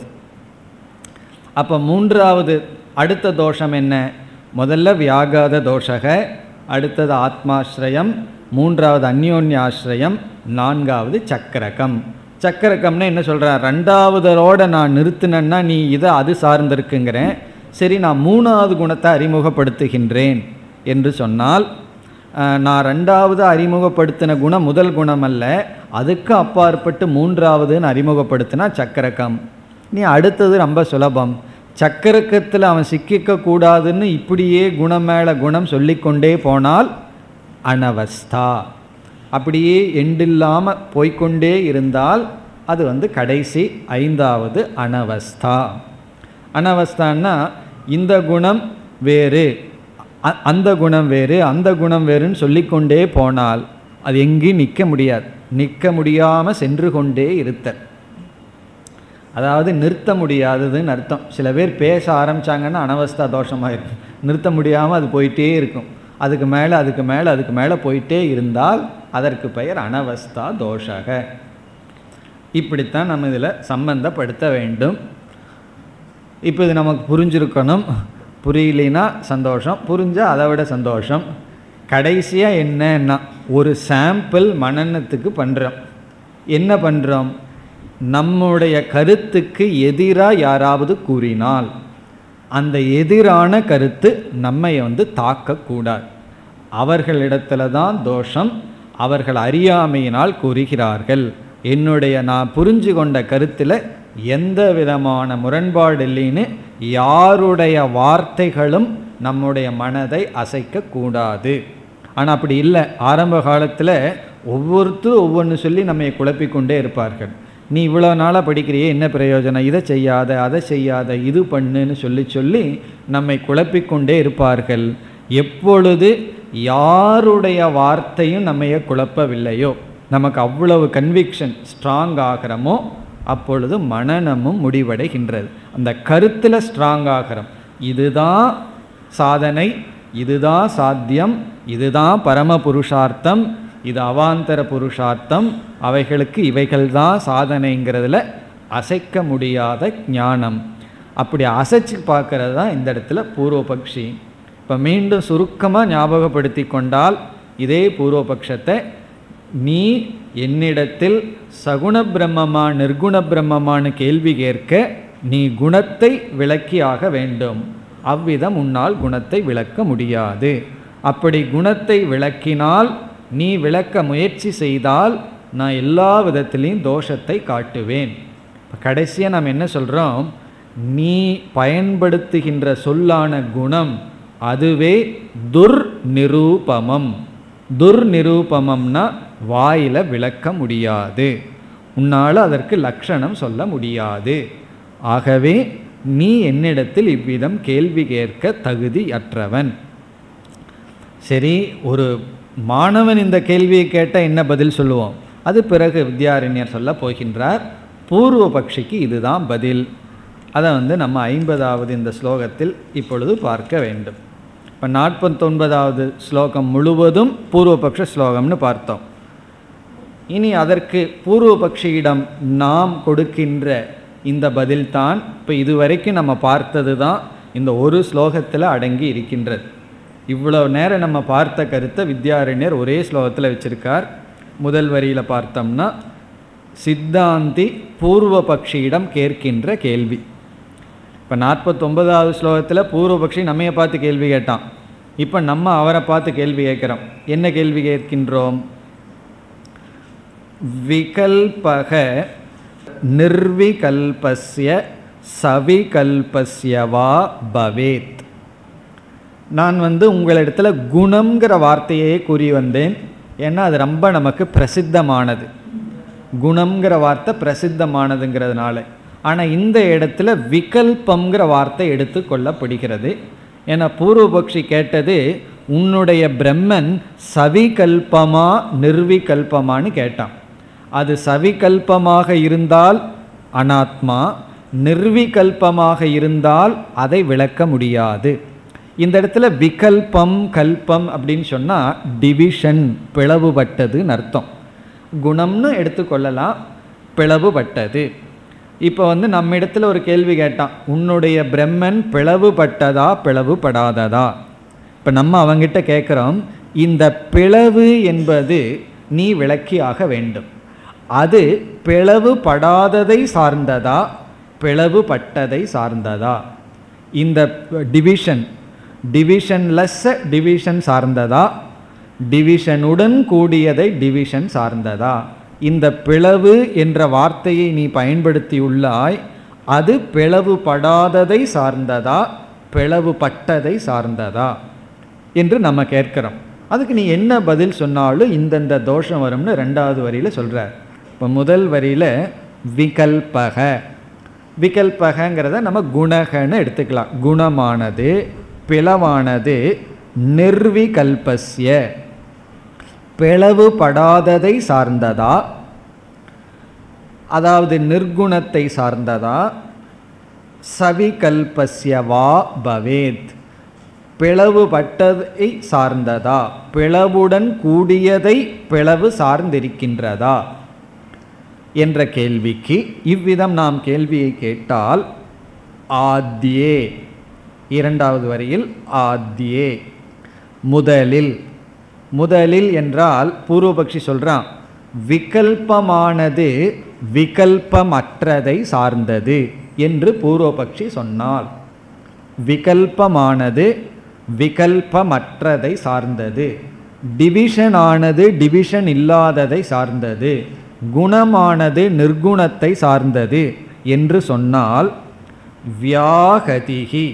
அப்போ மூன்றாவது அடுத்த தோஷம் என்ன முதல்ல வியாகாத தோஷக அடுத்தது ஆத்மாஸ்ரயம் மூன்றாவது அந்யோன்ய ஆசிரியம் நான்காவது சக்கரகம் சக்கரகம்னு என்ன சொல்கிறேன் ரெண்டாவதோட நான் நிறுத்தினேன்னா நீ இதை அது சார்ந்திருக்குங்கிறேன் சரி நான் மூணாவது குணத்தை அறிமுகப்படுத்துகின்றேன் என்று சொன்னால் அஹ், நான் ரெண்டாவது அறிமுகப்படுத்தின குணம் முதல் குணம் அல்ல அதுக்கு அப்பாற்பட்டு மூன்றாவதுன்னு அறிமுகப்படுத்தினா சக்கரகம் நீ அடுத்தது ரொம்ப சுலபம் சக்கரக்கத்தில் அவன் சிக்கிக்க கூடாதுன்னு இப்படியே குணம் மேலே குணம் சொல்லிக்கொண்டே போனால் அனவஸ்தா அப்படியே எண்டில்லாமல் போய்க்கொண்டே இருந்தால் அது வந்து கடைசி ஐந்தாவது அனவஸ்தா அனவஸ்தான்னா இந்த குணம் வேறு அ- அந்த குணம் வேறு அந்த குணம் வேறுன்னு சொல்லிக்கொண்டே போனால் அது எங்கேயும் நிற்க முடியாது நிற்க முடியாமல் சென்று கொண்டே இருத்தல் அதாவது நிறுத்த முடியாததுன்னு அர்த்தம் சில பேர் பேச ஆரம்பிச்சாங்கன்னா அனவஸ்தா தோஷமாயிருக்கும் நிறுத்த முடியாமல் அது போயிட்டே இருக்கும் அதுக்கு மேலே அதுக்கு மேலே அதுக்கு மேலே போயிட்டே இருந்தால் அதற்கு பெயர் அனவஸ்தா தோஷக இப்படித்தான் நம்ம இதில் சம்பந்தப்படுத்த வேண்டும் இப்போ இது நமக்கு புரிஞ்சிருக்கணும் புரியலைன்னா சந்தோஷம் புரிஞ்சால் அதை விட சந்தோஷம் கடைசியாக என்னன்னா ஒரு சாம்பிள் மனநத்துக்கு பண்ணுறோம் என்ன பண்ணுறோம் நம்முடைய கருத்துக்கு எதிராக யாராவது கூறினால் அந்த எதிரான கருத்து நம்மை வந்து தாக்கக்கூடாது அவர்களிடத்துல தான் தோஷம் அவர்கள் அறியாமையினால் கூறுகிறார்கள் என்னுடைய நான் புரிஞ்சு கொண்ட கருத்தில் எந்த விதமான முரண்பாடு இல்லைன்னு யாருடைய வார்த்தைகளும் நம்முடைய மனதை அசைக்கக்கூடாது ஆனால் அப்படி இல்லை ஆரம்ப காலத்தில் ஒவ்வொருத்தரும் ஒவ்வொன்று சொல்லி நம்மை குழப்பிக்கொண்டே இருப்பார்கள் நீ இவ்வளோ நாளாக படிக்கிறியே என்ன பிரயோஜனம் இதை செய்யாத அதை செய்யாத இது பண்ணுன்னு சொல்லி சொல்லி நம்மை குழப்பிக்கொண்டே இருப்பார்கள் எப்பொழுது யாருடைய வார்த்தையும் நம்மைய குழப்பவில்லையோ நமக்கு அவ்வளவு கன்விக்ஷன் ஸ்ட்ராங் ஆகிறோமோ அப்பொழுது மனநமும் முடிவடைகின்றது அந்த கருத்தில் ஸ்ட்ராங் ஆகிறோம் இதுதான் சாதனை இதுதான் சாத்தியம் இதுதான் பரம புருஷார்த்தம் இது அவாந்தர புருஷார்த்தம் அவைகளுக்கு இவைகள்தான் சாதனைங்கிறதுல அசைக்க முடியாத ஞானம் அப்படி அசைச்சு பார்க்கறது தான் இந்த இடத்துல பூர்வபக்ஷி இப்போ மீண்டும் சுருக்கமாக ஞாபகப்படுத்தி கொண்டால் இதே பூர்வபக்ஷத்தை நீ என்னிடத்தில் சகுண பிரம்மமா நிர்குண பிரம்மமான்னு கேள்வி கேட்க நீ குணத்தை விளக்கியாக வேண்டும் அவ்விதம் உன்னால் குணத்தை விளக்க முடியாது அப்படி குணத்தை விளக்கினால் நீ விளக்க முயற்சி செய்தால் நான் எல்லா விதத்திலையும் தோஷத்தை காட்டுவேன் இப்போ கடைசியாக நாம் என்ன சொல்கிறோம் நீ பயன்படுத்துகின்ற சொல்லான குணம் அதுவே துர்நிரூபமம் துர்நிரூபமம்னா வாயில விளக்க முடியாது உன்னால் அதற்கு லட்சணம் சொல்ல முடியாது ஆகவே நீ என்னிடத்தில் இவ்விதம் கேள்வி கேட்க தகுதியற்றவன் சரி ஒரு மாணவன் இந்த கேள்வியை கேட்டால் என்ன பதில் சொல்லுவோம் அது பிறகு வித்யாரண்யர் சொல்ல போகின்றார் பூர்வ பக்ஷிக்கு இதுதான் பதில் அதை வந்து நம்ம ஐம்பதாவது இந்த ஸ்லோகத்தில் இப்பொழுது பார்க்க வேண்டும் இப்போ நாற்பத்தொன்பதாவது ஸ்லோகம் முழுவதும் பூர்வபக்ஷ ஸ்லோகம்னு பார்த்தோம் இனி அதற்கு பூர்வபக்ஷியிடம் நாம் கொடுக்கின்ற இந்த பதில்தான் இப்போ இதுவரைக்கும் நம்ம பார்த்தது தான் இந்த ஒரு ஸ்லோகத்தில் அடங்கி இருக்கின்றது இவ்வளோ நேரம் நம்ம பார்த்த கருத்தை வித்யாரண்யர் ஒரே ஸ்லோகத்தில் வச்சிருக்கார் முதல் வரியில் பார்த்தோம்னா சித்தாந்தி பூர்வபக்ஷியிடம் கேட்கின்ற கேள்வி இப்போ நாற்பத்தொன்பதாவது ஸ்லோகத்தில் பூர்வபக்ஷி நம்மைய பார்த்து கேள்வி கேட்டான் இப்போ நம்ம அவரை பார்த்து கேள்வி கேட்குறோம் என்ன கேள்வி கேட்கின்றோம் விகல்பக நிர்விகல்பஸ்ய சவிகல்பஸ்யவா பவேத் நான் வந்து உங்களிடத்துல குணம்ங்கிற வார்த்தையே கூறி வந்தேன் ஏன்னா அது ரொம்ப நமக்கு பிரசித்தமானது குணம்ங்கிற வார்த்தை பிரசித்தமானதுங்கிறதுனால ஆனால் இந்த இடத்துல விகல்பம்ங்கிற வார்த்தை எடுத்து கொள்ளப்படுகிறது ஏன்னா பூர்வபக்ஷி கேட்டது உன்னுடைய பிரம்மன் சவிகல்பமா நிர்விகல்பமான்னு கேட்டான் அது சவிகல்பமாக இருந்தால் அனாத்மா நிர்விகல்பமாக இருந்தால் அதை விளக்க முடியாது இந்த இடத்துல விகல்பம் கல்பம் அப்படின்னு சொன்னால் டிவிஷன் பிளவுபட்டதுன்னு அர்த்தம் குணம்னு எடுத்துக்கொள்ளலாம் பிளவுபட்டது இப்போ வந்து நம்ம இடத்துல ஒரு கேள்வி கேட்டான் உன்னுடைய பிரம்மன் பிளவுபட்டதா பிளவுபடாததா இப்போ நம்ம அவங்கிட்ட கேட்குறோம் இந்த பிளவு என்பது நீ விளக்கியாக வேண்டும் அது பிளவுபடாததை சார்ந்ததா பிளவுபட்டதை சார்ந்ததா இந்த டிவிஷன் டிவிஷன்லெஸ் டிவிஷன் சார்ந்ததா டிவிஷனுடன் கூடியதை டிவிஷன் சார்ந்ததா இந்த பிளவு என்ற வார்த்தையை நீ பயன்படுத்தியுள்ளாய் அது பிளவுபடாததை சார்ந்ததா பிளவுபட்டதை சார்ந்ததா என்று நம்ம கேட்கிறோம் அதுக்கு நீ என்ன பதில் சொன்னாலும் இந்தந்த தோஷம் வரும்னு ரெண்டாவது வரியில் சொல்கிறார் இப்போ முதல் வரியில் விகல்பக விகல்பகங்கிறத நம்ம குணகன்னு எடுத்துக்கலாம் குணமானது பிளவானது நிர்விகல்பஸ்ய பிளவுபடாததை சார்ந்ததா அதாவது நிர்குணத்தை சார்ந்ததா சவிகல்பஸ்யவா பவேத் பிளவுபட்டதை சார்ந்ததா பிளவுடன் கூடியதை பிளவு சார்ந்திருக்கின்றதா என்ற கேள்விக்கு இவ்விதம் நாம் கேள்வியை கேட்டால் ஆத்யே இரண்டாவது வரியில் ஆத்யே முதலில் முதலில் என்றால் பூர்வபக்ஷி சொல்கிறான் விகல்பமானது விகல்பமற்றதை சார்ந்தது என்று பூர்வபக்ஷி சொன்னால் விகல்பமானது விகல்பமற்றதை சார்ந்தது டிவிஷன் ஆனது டிவிஷன் இல்லாததை சார்ந்தது குணமானது நிர்குணத்தை சார்ந்தது என்று சொன்னால் வியாகதிகி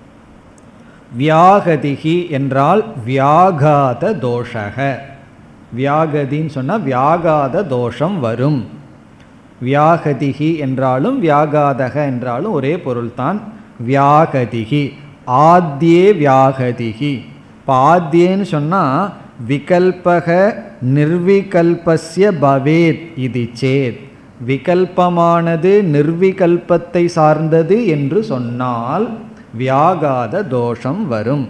வியாகதிகி என்றால் வியாகாத தோஷக வியாகதின்னு சொன்னால் வியாகாத தோஷம் வரும் வியாகதிகி என்றாலும் வியாகாதக என்றாலும் ஒரே பொருள்தான் வியாகதிகி ஆத்யே வியாகதிகி இப்போ ஆத்யேன்னு சொன்னால் விகல்பக நிர்விகல்பஸ்ய பவேத் இது சேத் விகல்பமானது நிர்விகல்பத்தை சார்ந்தது என்று சொன்னால் வியாகாத தோஷம் வரும்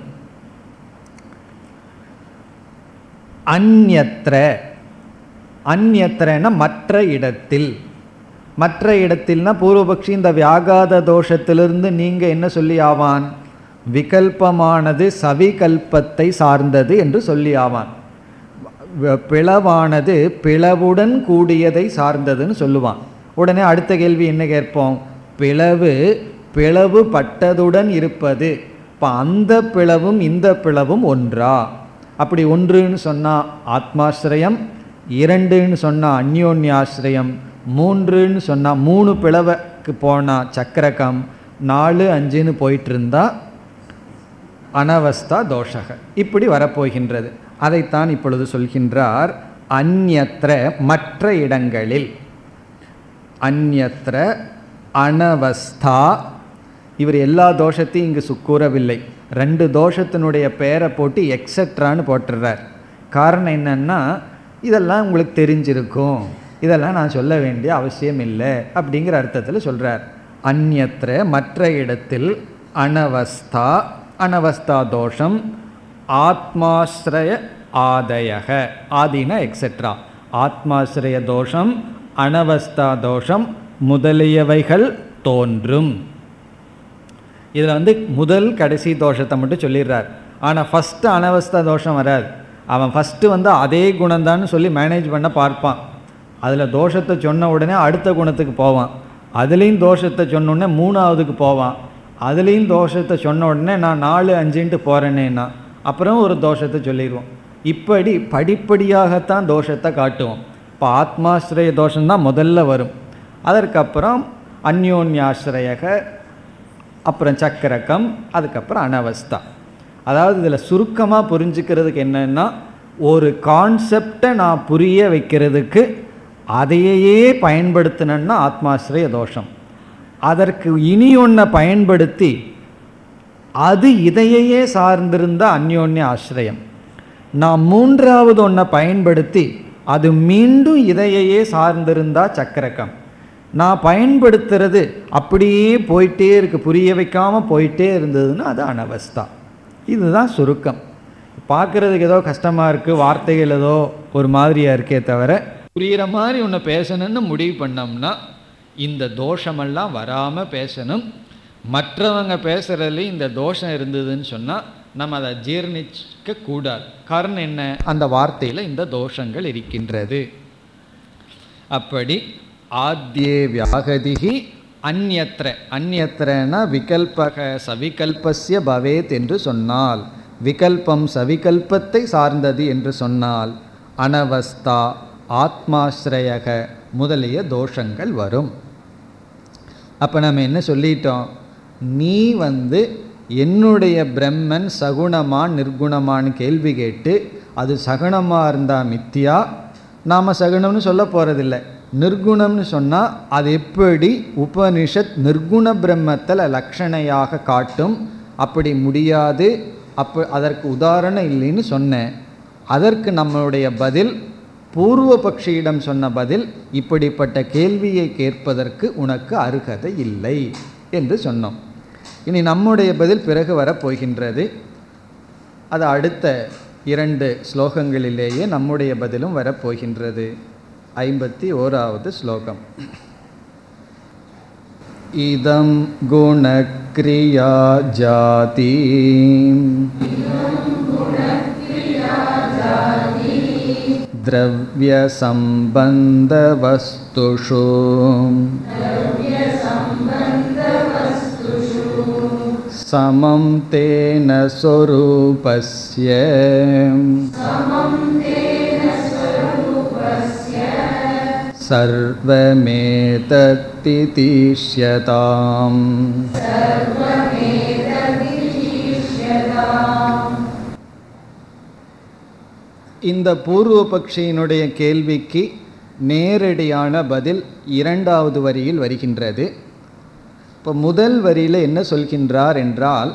அந்யத்ர அந்யத்ரன மற்ற இடத்தில் மற்ற இடத்தில்னா பூர்வபக்ஷி இந்த வியாகாத தோஷத்திலிருந்து நீங்கள் என்ன சொல்லி ஆவான் விகல்பமானது சவிகல்பத்தை சார்ந்தது என்று சொல்லி ஆவான் வ- பிளவானது பிளவுடன் கூடியதை சார்ந்ததுன்னு சொல்லுவான் உடனே அடுத்த கேள்வி என்ன கேட்போம் பிளவு பிளவு பட்டதுடன் இருப்பது இப்போ அந்த பிளவும் இந்த பிளவும் ஒன்றா அப்படி ஒன்றுன்னு சொன்னால் ஆத்மாசிரயம் இரண்டுன்னு சொன்னால் அந்யோன்யாசிரயம் மூன்றுன்னு சொன்னால் மூணு பிளவுக்கு போனால் சக்கரகம் நாலு அஞ்சுன்னு போயிட்டு இருந்தா அனவஸ்தா தோஷக இப்படி வரப்போகின்றது அதைத்தான் இப்பொழுது சொல்கின்றார் அந்யத்ர மற்ற இடங்களில் அந்யத்ர அனவஸ்தா இவர் எல்லா தோஷத்தையும் இங்கு சு- கூறவில்லை ரெண்டு தோஷத்தினுடைய பெயரை போட்டு எக்ஸட்ரான்னு போட்டுடுறார் காரணம் என்னன்னா இதெல்லாம் உங்களுக்கு தெரிஞ்சிருக்கும் இதெல்லாம் நான் சொல்ல வேண்டிய அவசியம் இல்லை அப்படிங்கிற அர்த்தத்தில் சொல்கிறார் அந்யத்ர மற்ற இடத்தில் அனவஸ்தா அனவஸ்தா தோஷம் ஆத்மாஸ்ரய ஆதயக ஆதின எக்ஸெட்ரா ஆத்மாஸ்ரய தோஷம் அனவஸ்தா தோஷம் முதலியவைகள் தோன்றும் இதில் வந்து முதல் கடைசி தோஷத்தை மட்டும் சொல்லிடுறார் ஆனால் ஃபஸ்ட்டு அனவஸ்தா தோஷம் வராது அவன் ஃபஸ்ட்டு வந்து அதே குணம்தான்னு சொல்லி மேனேஜ் பண்ண பார்ப்பான் அதில் தோஷத்தை சொன்ன உடனே அடுத்த குணத்துக்கு போவான் அதுலேயும் தோஷத்தை சொன்ன உடனே மூணாவதுக்கு போவான் அதுலேயும் தோஷத்தை சொன்ன உடனே நான் நாலு அஞ்சுன்ட்டு போகிறேனேன்னா அப்புறம் ஒரு தோஷத்தை சொல்லிடுவோம் இப்படி படிப்படியாகத்தான் தோஷத்தை காட்டுவோம் இப்போ ஆத்மாஸ்ரய தோஷம்தான் முதல்ல வரும் அதற்கப்புறம் அந்யோன்யாசிரயக அப்புறம் சக்கரகம் அதுக்கப்புறம் அனவஸ்தா அதாவது இதில் சுருக்கமாக புரிஞ்சுக்கிறதுக்கு என்னென்னா ஒரு கான்செப்டை நான் புரிய வைக்கிறதுக்கு அதையே பயன்படுத்தினேன்னா ஆத்மாசிரய தோஷம் அதற்கு இனி ஒன்றை பயன்படுத்தி அது இதையே சார்ந்திருந்த அந்யோன்ய ஆசிரியம் நான் மூன்றாவது ஒன்றை பயன்படுத்தி அது மீண்டும் இதையே சார்ந்திருந்தா சக்கரக்கம் நான் பயன்படுத்துறது அப்படியே போயிட்டே இருக்கு புரிய வைக்காமல் போயிட்டே இருந்ததுன்னா அது அனவஸ்தா இதுதான் சுருக்கம் பார்க்குறதுக்கு ஏதோ கஷ்டமாக இருக்குது வார்த்தைகள் ஏதோ ஒரு மாதிரியாக இருக்கே தவிர புரிகிற மாதிரி ஒன்று பேசணும்னு முடிவு பண்ணோம்னா இந்த தோஷமெல்லாம் வராமல் பேசணும் மற்றவங்க பேசுகிறதுலேயும் இந்த தோஷம் இருந்ததுன்னு சொன்னால் நம்ம அதை ஜீர்ணிக்க கூடாது காரணம் என்ன அந்த வார்த்தையில் இந்த தோஷங்கள் இருக்கின்றது அப்படி ஆத்தியே வியாகதிகி அந்யத்ர அந்யத்ரனா விகல்பக சவிகல்பஸ்ய பவேத் என்று சொன்னால் விகல்பம் சவிகல்பத்தை சார்ந்தது என்று சொன்னால் அனவஸ்தா ஆத்மாஸ்ரயக முதலிய தோஷங்கள் வரும் அப்போ நம்ம என்ன சொல்லிட்டோம் நீ வந்து என்னுடைய பிரம்மன் சகுணமான் நிர்குணமான்னு கேள்வி கேட்டு அது சகுணமாக இருந்தால் மித்தியா நாம் சகுணம்னு சொல்ல போகிறதில்ல நிர்குணம்னு சொன்னால் அது எப்படி உபனிஷத் நிர்குண பிரம்மத்தில் லக்ஷணையாக காட்டும் அப்படி முடியாது அப்போ அதற்கு உதாரணம் இல்லைன்னு சொன்னேன் அதற்கு நம்மளுடைய பதில் பூர்வ பக்ஷியிடம் சொன்ன பதில் இப்படிப்பட்ட கேள்வியை கேட்பதற்கு உனக்கு அருகதை இல்லை என்று சொன்னோம் இனி நம்முடைய பதில் பிறகு வரப்போகின்றது அது அடுத்த இரண்டு ஸ்லோகங்களிலேயே நம்முடைய பதிலும் வரப்போகின்றது ஐம்பத்தி ஓராவது ஸ்லோகம் இதம் குணக்ரியா ஜாதி द्रव्यसम्बन्धवस्तुषु समं तेन स्वरूपस्य सर्वमेतत्तितिष्यताम् இந்த பூர்வ பக்ஷியினுடைய கேள்விக்கு நேரடியான பதில் இரண்டாவது வரியில் வருகின்றது இப்போ முதல் வரியில் என்ன சொல்கின்றார் என்றால்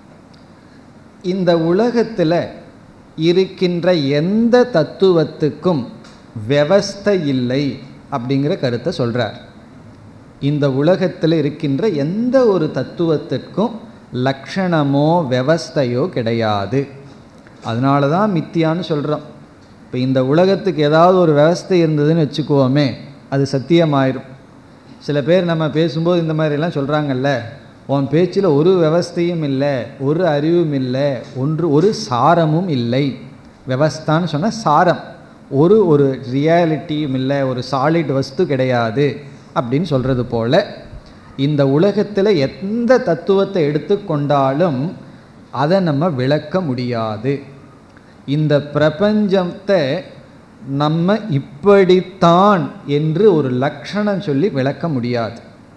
இந்த உலகத்தில் இருக்கின்ற எந்த தத்துவத்துக்கும் விவஸ்தை இல்லை அப்படிங்கிற கருத்தை சொல்கிறார் இந்த உலகத்தில் இருக்கின்ற எந்த ஒரு தத்துவத்திற்கும் லக்ஷணமோ விவஸ்தையோ கிடையாது அதனால தான் மித்தியான்னு சொல்கிறோம் இப்போ இந்த உலகத்துக்கு ஏதாவது ஒரு விவஸ்தை இருந்ததுன்னு வச்சுக்குவோமே அது சத்தியமாயிரும் சில பேர் நம்ம பேசும்போது இந்த மாதிரிலாம் சொல்கிறாங்கல்ல உன் பேச்சில் ஒரு விவஸ்தையும் இல்லை ஒரு அறிவும் இல்லை ஒன்று ஒரு சாரமும் இல்லை விவஸ்தான்னு சொன்னால் சாரம் ஒரு ஒரு ரியாலிட்டியும் இல்லை ஒரு சாலிட் வஸ்து கிடையாது அப்படின்னு சொல்கிறது போல் இந்த உலகத்தில் எந்த தத்துவத்தை எடுத்துக்கொண்டாலும் அதை நம்ம விளக்க முடியாது இந்த பிரபஞ்சத்தை நம்ம இப்படித்தான் என்று ஒரு லக்ஷணம் சொல்லி விளக்க முடியாது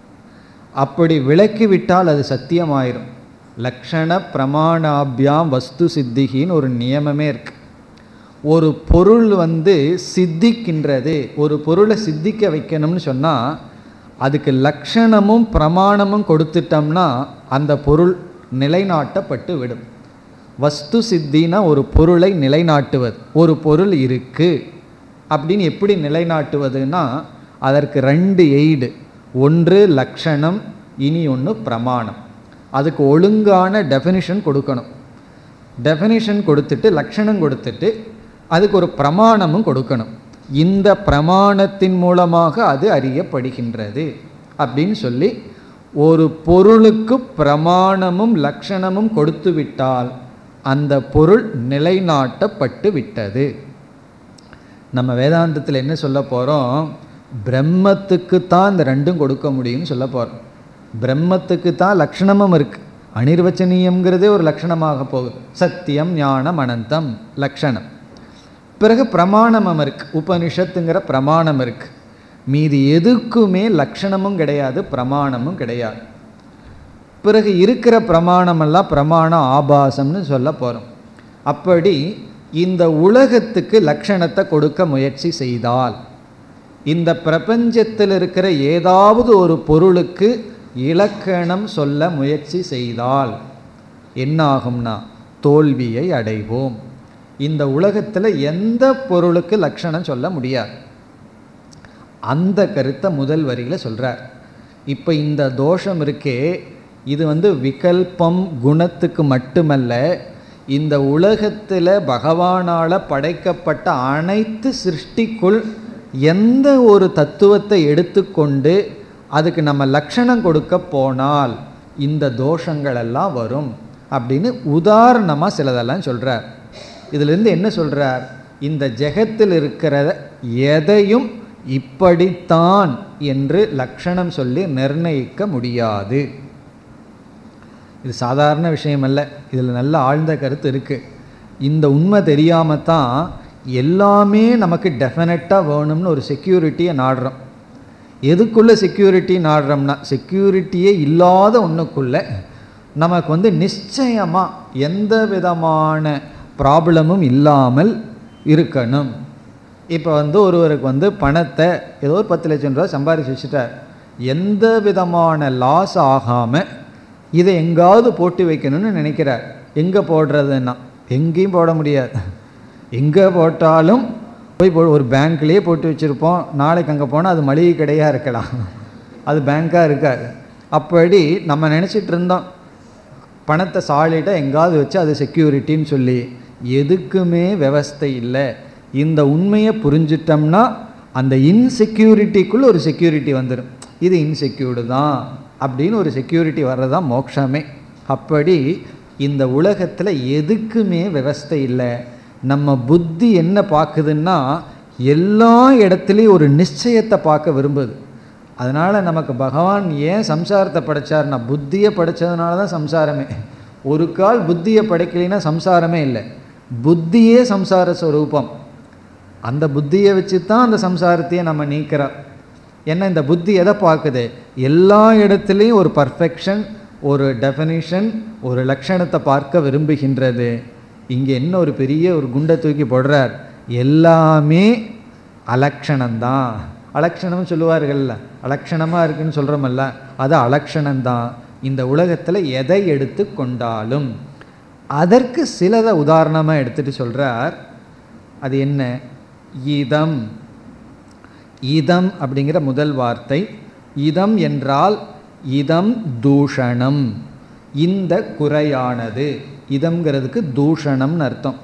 அப்படி விளக்கிவிட்டால் அது சத்தியமாயிரும் லக்ஷண பிரமாணாபியாம் வஸ்து சித்திகின்னு ஒரு நியமமே இருக்கு ஒரு பொருள் வந்து சித்திக்கின்றது ஒரு பொருளை சித்திக்க வைக்கணும்னு சொன்னால் அதுக்கு லக்ஷணமும் பிரமாணமும் கொடுத்துட்டோம்னா அந்த பொருள் நிலைநாட்டப்பட்டு விடும் வஸ்து சித்தினா ஒரு பொருளை நிலைநாட்டுவது ஒரு பொருள் இருக்குது அப்படின்னு எப்படி நிலைநாட்டுவதுன்னா அதற்கு ரெண்டு எய்டு ஒன்று லக்ஷணம் இனி ஒன்று பிரமாணம் அதுக்கு ஒழுங்கான டெஃபினிஷன் கொடுக்கணும் டெஃபினிஷன் கொடுத்துட்டு லக்ஷணம் கொடுத்துட்டு அதுக்கு ஒரு பிரமாணமும் கொடுக்கணும் இந்த பிரமாணத்தின் மூலமாக அது அறியப்படுகின்றது அப்படின்னு சொல்லி ஒரு பொருளுக்கு பிரமாணமும் லக்ஷணமும் கொடுத்து விட்டால் அந்த பொருள் நிலைநாட்டப்பட்டு விட்டது நம்ம வேதாந்தத்தில் என்ன சொல்ல போகிறோம் பிரம்மத்துக்கு தான் இந்த ரெண்டும் கொடுக்க முடியும்னு சொல்ல போகிறோம் பிரம்மத்துக்கு தான் லக்ஷணமும் இருக்குது அனிர்வச்சனீயம்ங்கிறதே ஒரு லக்ஷணமாக போகுது சத்தியம் ஞானம் அனந்தம் லக்ஷணம் பிறகு பிரமாணமும் இருக்குது உபனிஷத்துங்கிற பிரமாணம் இருக்குது மீதி எதுக்குமே லட்சணமும் கிடையாது பிரமாணமும் கிடையாது பிறகு இருக்கிற பிரமாணமெல்லாம் பிரமாணம் ஆபாசம்னு சொல்ல போகிறோம் அப்படி இந்த உலகத்துக்கு லட்சணத்தை கொடுக்க முயற்சி செய்தால் இந்த பிரபஞ்சத்தில் இருக்கிற ஏதாவது ஒரு பொருளுக்கு இலக்கணம் சொல்ல முயற்சி செய்தால் என்னாகும்னா தோல்வியை அடைவோம் இந்த உலகத்தில் எந்த பொருளுக்கு லட்சணம் சொல்ல முடியாது அந்த கருத்தை முதல் வரியில் சொல்கிறார் இப்போ இந்த தோஷம் இருக்கே இது வந்து விகல்பம் குணத்துக்கு மட்டுமல்ல இந்த உலகத்தில் பகவானால் படைக்கப்பட்ட அனைத்து சிருஷ்டிக்குள் எந்த ஒரு தத்துவத்தை எடுத்துக்கொண்டு அதுக்கு நம்ம லட்சணம் கொடுக்க போனால் இந்த தோஷங்கள் எல்லாம் வரும் அப்படின்னு உதாரணமாக சிலதெல்லாம் சொல்கிறார் இதிலிருந்து என்ன சொல்கிறார் இந்த ஜெகத்தில் இருக்கிற எதையும் இப்படித்தான் என்று லட்சணம் சொல்லி நிர்ணயிக்க முடியாது இது சாதாரண விஷயம் அல்ல இதில் நல்ல ஆழ்ந்த கருத்து இருக்குது இந்த உண்மை தெரியாமல் தான் எல்லாமே நமக்கு டெஃபினட்டாக வேணும்னு ஒரு செக்யூரிட்டியை நாடுறோம் எதுக்குள்ளே செக்யூரிட்டி நாடுறோம்னா செக்யூரிட்டியே இல்லாத ஒன்றுக்குள்ளே நமக்கு வந்து நிச்சயமாக எந்த விதமான ப்ராப்ளமும் இல்லாமல் இருக்கணும் இப்போ வந்து ஒருவருக்கு வந்து பணத்தை ஏதோ ஒரு பத்து லட்சம் ரூபா சம்பாதிச்சு வச்சுட்டார் எந்த விதமான லாஸ் ஆகாமல் இதை எங்காவது போட்டு வைக்கணும்னு நினைக்கிறார் எங்கே போடுறதுன்னா எங்கேயும் போட முடியாது எங்கே போட்டாலும் போய் போ ஒரு பேங்க்லேயே போட்டு வச்சுருப்போம் நாளைக்கு அங்கே போனால் அது மளிகை கடையாக இருக்கலாம் அது பேங்க்காக இருக்காது அப்படி நம்ம நினச்சிட்டு இருந்தோம் பணத்தை சாலிட்டாக எங்காவது வச்சு அது செக்யூரிட்டின்னு சொல்லி எதுக்குமே விவஸ்தை இல்லை இந்த உண்மையை புரிஞ்சிட்டோம்னா அந்த இன்செக்யூரிட்டிக்குள்ளே ஒரு செக்யூரிட்டி வந்துடும் இது இன்செக்யூர்டு தான் அப்படின்னு ஒரு செக்யூரிட்டி வர்றதான் மோட்சமே அப்படி இந்த உலகத்தில் எதுக்குமே விவஸ்தை இல்லை நம்ம புத்தி என்ன பார்க்குதுன்னா எல்லா இடத்துலையும் ஒரு நிச்சயத்தை பார்க்க விரும்புது அதனால் நமக்கு பகவான் ஏன் சம்சாரத்தை படைச்சார்னா புத்தியை படைச்சதுனால தான் சம்சாரமே ஒரு கால் புத்தியை படைக்கலைன்னா சம்சாரமே இல்லை புத்தியே சம்சார ஸ்வரூபம் அந்த புத்தியை வச்சு தான் அந்த சம்சாரத்தையே நம்ம நீக்கிறோம் ஏன்னா இந்த புத்தி எதை பார்க்குது எல்லா இடத்துலையும் ஒரு பர்ஃபெக்ஷன் ஒரு டெஃபனிஷன் ஒரு லட்சணத்தை பார்க்க விரும்புகின்றது இங்கே என்ன ஒரு பெரிய ஒரு குண்டை தூக்கி போடுறார் எல்லாமே அலக்ஷணம்தான் அலக்ஷணம் சொல்லுவார்கள்ல அலக்ஷணமாக இருக்குன்னு சொல்கிறோமல்ல அது அலக்ஷணம்தான் இந்த உலகத்தில் எதை எடுத்து கொண்டாலும் அதற்கு சிலதை உதாரணமாக எடுத்துகிட்டு சொல்கிறார் அது என்ன இதம் இதம் அப்படிங்கிற முதல் வார்த்தை இதம் என்றால் இதம் தூஷணம் இந்த குறையானது இதம்ங்கிறதுக்கு தூஷணம்னு அர்த்தம்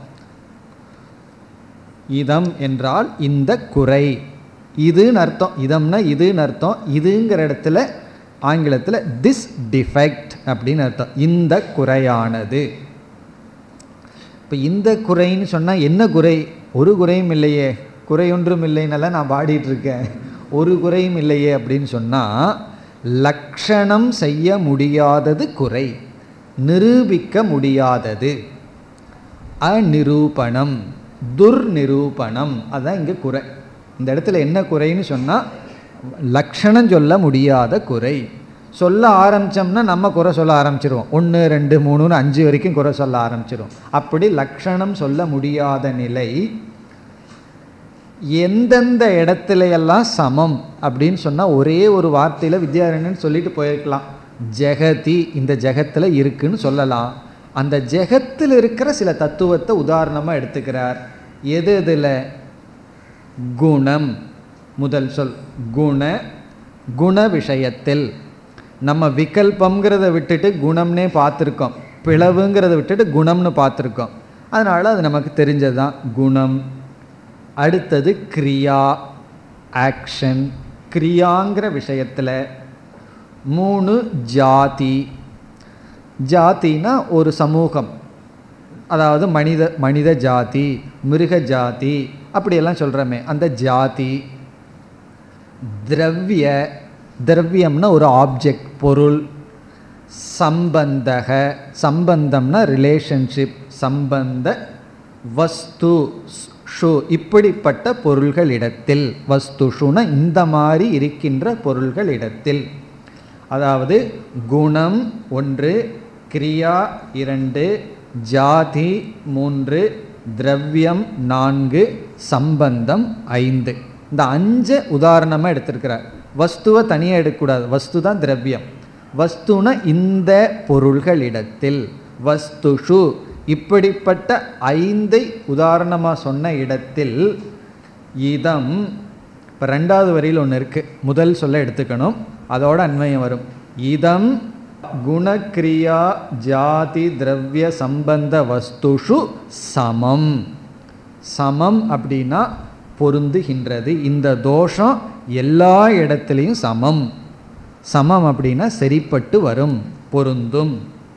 இதம் என்றால் இந்த குறை இதுன்னு அர்த்தம் இதம்னா இதுன்னு அர்த்தம் இதுங்கிற இடத்துல ஆங்கிலத்தில் திஸ் டிஃபெக்ட் அப்படின்னு அர்த்தம் இந்த குறையானது இப்போ இந்த குறைன்னு சொன்னால் என்ன குறை ஒரு குறையும் இல்லையே குறை ஒன்றும் இல்லைன்னெல்லாம் நான் பாடிட்டு இருக்கேன் ஒரு குறையும் இல்லையே அப்படின்னு சொன்னால் லக்ஷணம் செய்ய முடியாதது குறை நிரூபிக்க முடியாதது அநிரூபணம் துர்நிரூபணம் அதுதான் இங்கே குறை இந்த இடத்துல என்ன குறைன்னு சொன்னால் லக்ஷணம் சொல்ல முடியாத குறை சொல்ல ஆரம்பித்தோம்னா நம்ம குறை சொல்ல ஆரம்பிச்சிருவோம் ஒன்று ரெண்டு மூணுன்னு அஞ்சு வரைக்கும் குறை சொல்ல ஆரம்பிச்சிருவோம் அப்படி லக்ஷணம் சொல்ல முடியாத நிலை எந்தெந்த இடத்துல எல்லாம் சமம் அப்படின்னு சொன்னால் ஒரே ஒரு வார்த்தையில் வித்யாரண்யன் சொல்லிட்டு போயிருக்கலாம் ஜெகதி இந்த ஜெகத்தில் இருக்குன்னு சொல்லலாம் அந்த ஜெகத்தில் இருக்கிற சில தத்துவத்தை உதாரணமாக எடுத்துக்கிறார் எது எதில் குணம் முதல் சொல் குண குண விஷயத்தில் நம்ம விகல்பம்ங்கிறத விட்டுட்டு குணம்னே பார்த்துருக்கோம் பிளவுங்கிறத விட்டுட்டு குணம்னு பார்த்துருக்கோம் அதனால் அது நமக்கு தெரிஞ்சது தான் குணம் அடுத்தது கிரியா ஆக்ஷன் கிரியாங்கிற விஷயத்தில் மூணு ஜாதி ஜாதினா ஒரு சமூகம் அதாவது மனித மனித ஜாதி மிருக ஜாதி அப்படியெல்லாம் சொல்கிறோமே அந்த ஜாதி திரவிய திரவியம்னா ஒரு ஆப்ஜெக்ட் பொருள் சம்பந்தக சம்பந்தம்னா ரிலேஷன்ஷிப் சம்பந்த வஸ்து ஷு இப்படிப்பட்ட பொருள்களிடத்தில் வஸ்துஷுன இந்த மாதிரி இருக்கின்ற பொருள்களிடத்தில் அதாவது குணம் ஒன்று கிரியா இரண்டு ஜாதி மூன்று திரவியம் நான்கு சம்பந்தம் ஐந்து இந்த அஞ்சு உதாரணமாக எடுத்திருக்கிறார் வஸ்துவை தனியாக எடுக்கக்கூடாது வஸ்து தான் திரவியம் வஸ்துன இந்த பொருள்களிடத்தில் வஸ்துஷு இப்படிப்பட்ட ஐந்தை உதாரணமாக சொன்ன இடத்தில் இதம் இப்போ ரெண்டாவது வரியில் ஒன்று இருக்குது முதல் சொல்ல எடுத்துக்கணும் அதோட அன்வயம் வரும் இதம் குணக்ரியா ஜாதி திரவிய சம்பந்த வஸ்துஷு சமம் சமம் அப்படின்னா பொருந்துகின்றது இந்த தோஷம் எல்லா இடத்துலையும் சமம் சமம் அப்படின்னா சரிப்பட்டு வரும் பொருந்தும்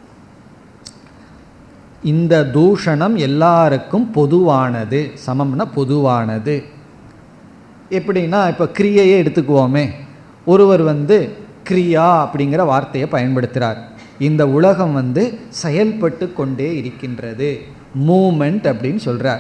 இந்த தூஷணம் எல்லாருக்கும் பொதுவானது சமம்னா பொதுவானது எப்படின்னா இப்போ கிரியையே எடுத்துக்குவோமே ஒருவர் வந்து கிரியா அப்படிங்கிற வார்த்தையை பயன்படுத்துகிறார் இந்த உலகம் வந்து செயல்பட்டு கொண்டே இருக்கின்றது மூமெண்ட் அப்படின்னு சொல்கிறார்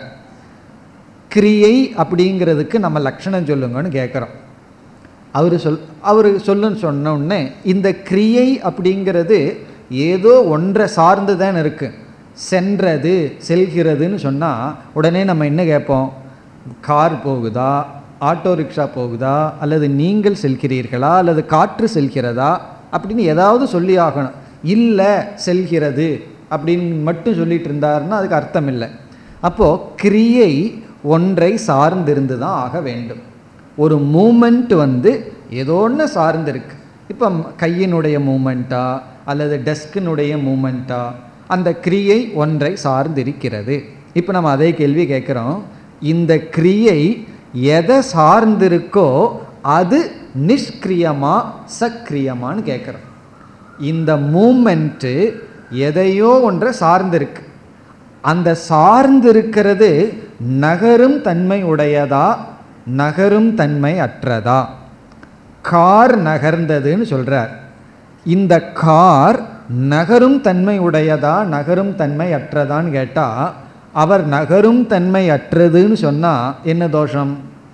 கிரியை அப்படிங்கிறதுக்கு நம்ம லட்சணம் சொல்லுங்கன்னு கேட்குறோம் அவர் சொல் அவர் சொல்லுன்னு சொன்ன உடனே இந்த கிரியை அப்படிங்கிறது ஏதோ ஒன்றை சார்ந்து தான் இருக்கு சென்றது செல்கிறதுன்னு சொன்னால் உடனே நம்ம என்ன கேட்போம் கார் போகுதா ஆட்டோ ரிக்ஷா போகுதா அல்லது நீங்கள் செல்கிறீர்களா அல்லது காற்று செல்கிறதா அப்படின்னு ஏதாவது சொல்லி ஆகணும் இல்லை செல்கிறது அப்படின்னு மட்டும் சொல்லிட்டு இருந்தாருன்னா அதுக்கு அர்த்தம் இல்லை அப்போது கிரியை ஒன்றை சார்ந்திருந்து தான் ஆக வேண்டும் ஒரு மூமெண்ட் வந்து ஏதோ ஒன்று சார்ந்திருக்கு இப்போ கையினுடைய மூமெண்ட்டா அல்லது டெஸ்கினுடைய மூமெண்ட்டா அந்த கிரியை ஒன்றை சார்ந்திருக்கிறது இப்போ நம்ம அதே கேள்வி கேட்குறோம் இந்த கிரியை எதை சார்ந்திருக்கோ அது நிஷ்கிரியமா சக்கிரியமான்னு கேட்குறோம் இந்த மூமெண்ட்டு எதையோ ஒன்றை சார்ந்திருக்கு அந்த சார்ந்திருக்கிறது நகரும் தன்மை உடையதா நகரும் தன்மை அற்றதா கார் நகர்ந்ததுன்னு சொல்கிறார் இந்த கார் நகரும் தன்மை உடையதா நகரும் தன்மை அற்றதான்னு கேட்டால் அவர் நகரும் தன்மை அற்றதுன்னு சொன்னால் என்ன தோஷம்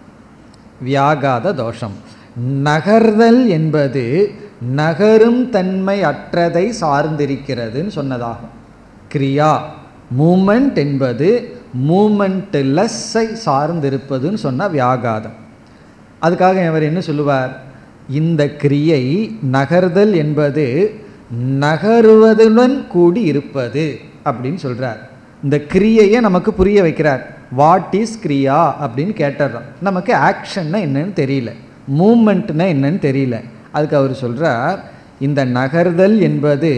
வியாகாத தோஷம் நகர்தல் என்பது நகரும் தன்மை அற்றதை சார்ந்திருக்கிறதுன்னு சொன்னதாகும் கிரியா மூமெண்ட் என்பது மூமெண்ட் லெஸ்ஸை சார்ந்திருப்பதுன்னு சொன்னால் வியாகாதம் அதுக்காக அவர் என்ன சொல்லுவார் இந்த கிரியை நகர்தல் என்பது நகருவதுடன் கூடி இருப்பது அப்படின்னு சொல்கிறார் இந்த கிரியையை நமக்கு புரிய வைக்கிறார் வாட் இஸ் கிரியா அப்படின்னு கேட்டுடுறோம் நமக்கு ஆக்ஷன்னா என்னன்னு தெரியல மூமெண்ட்னா என்னன்னு தெரியல அதுக்கு அவர் சொல்கிறார் இந்த நகர்தல் என்பது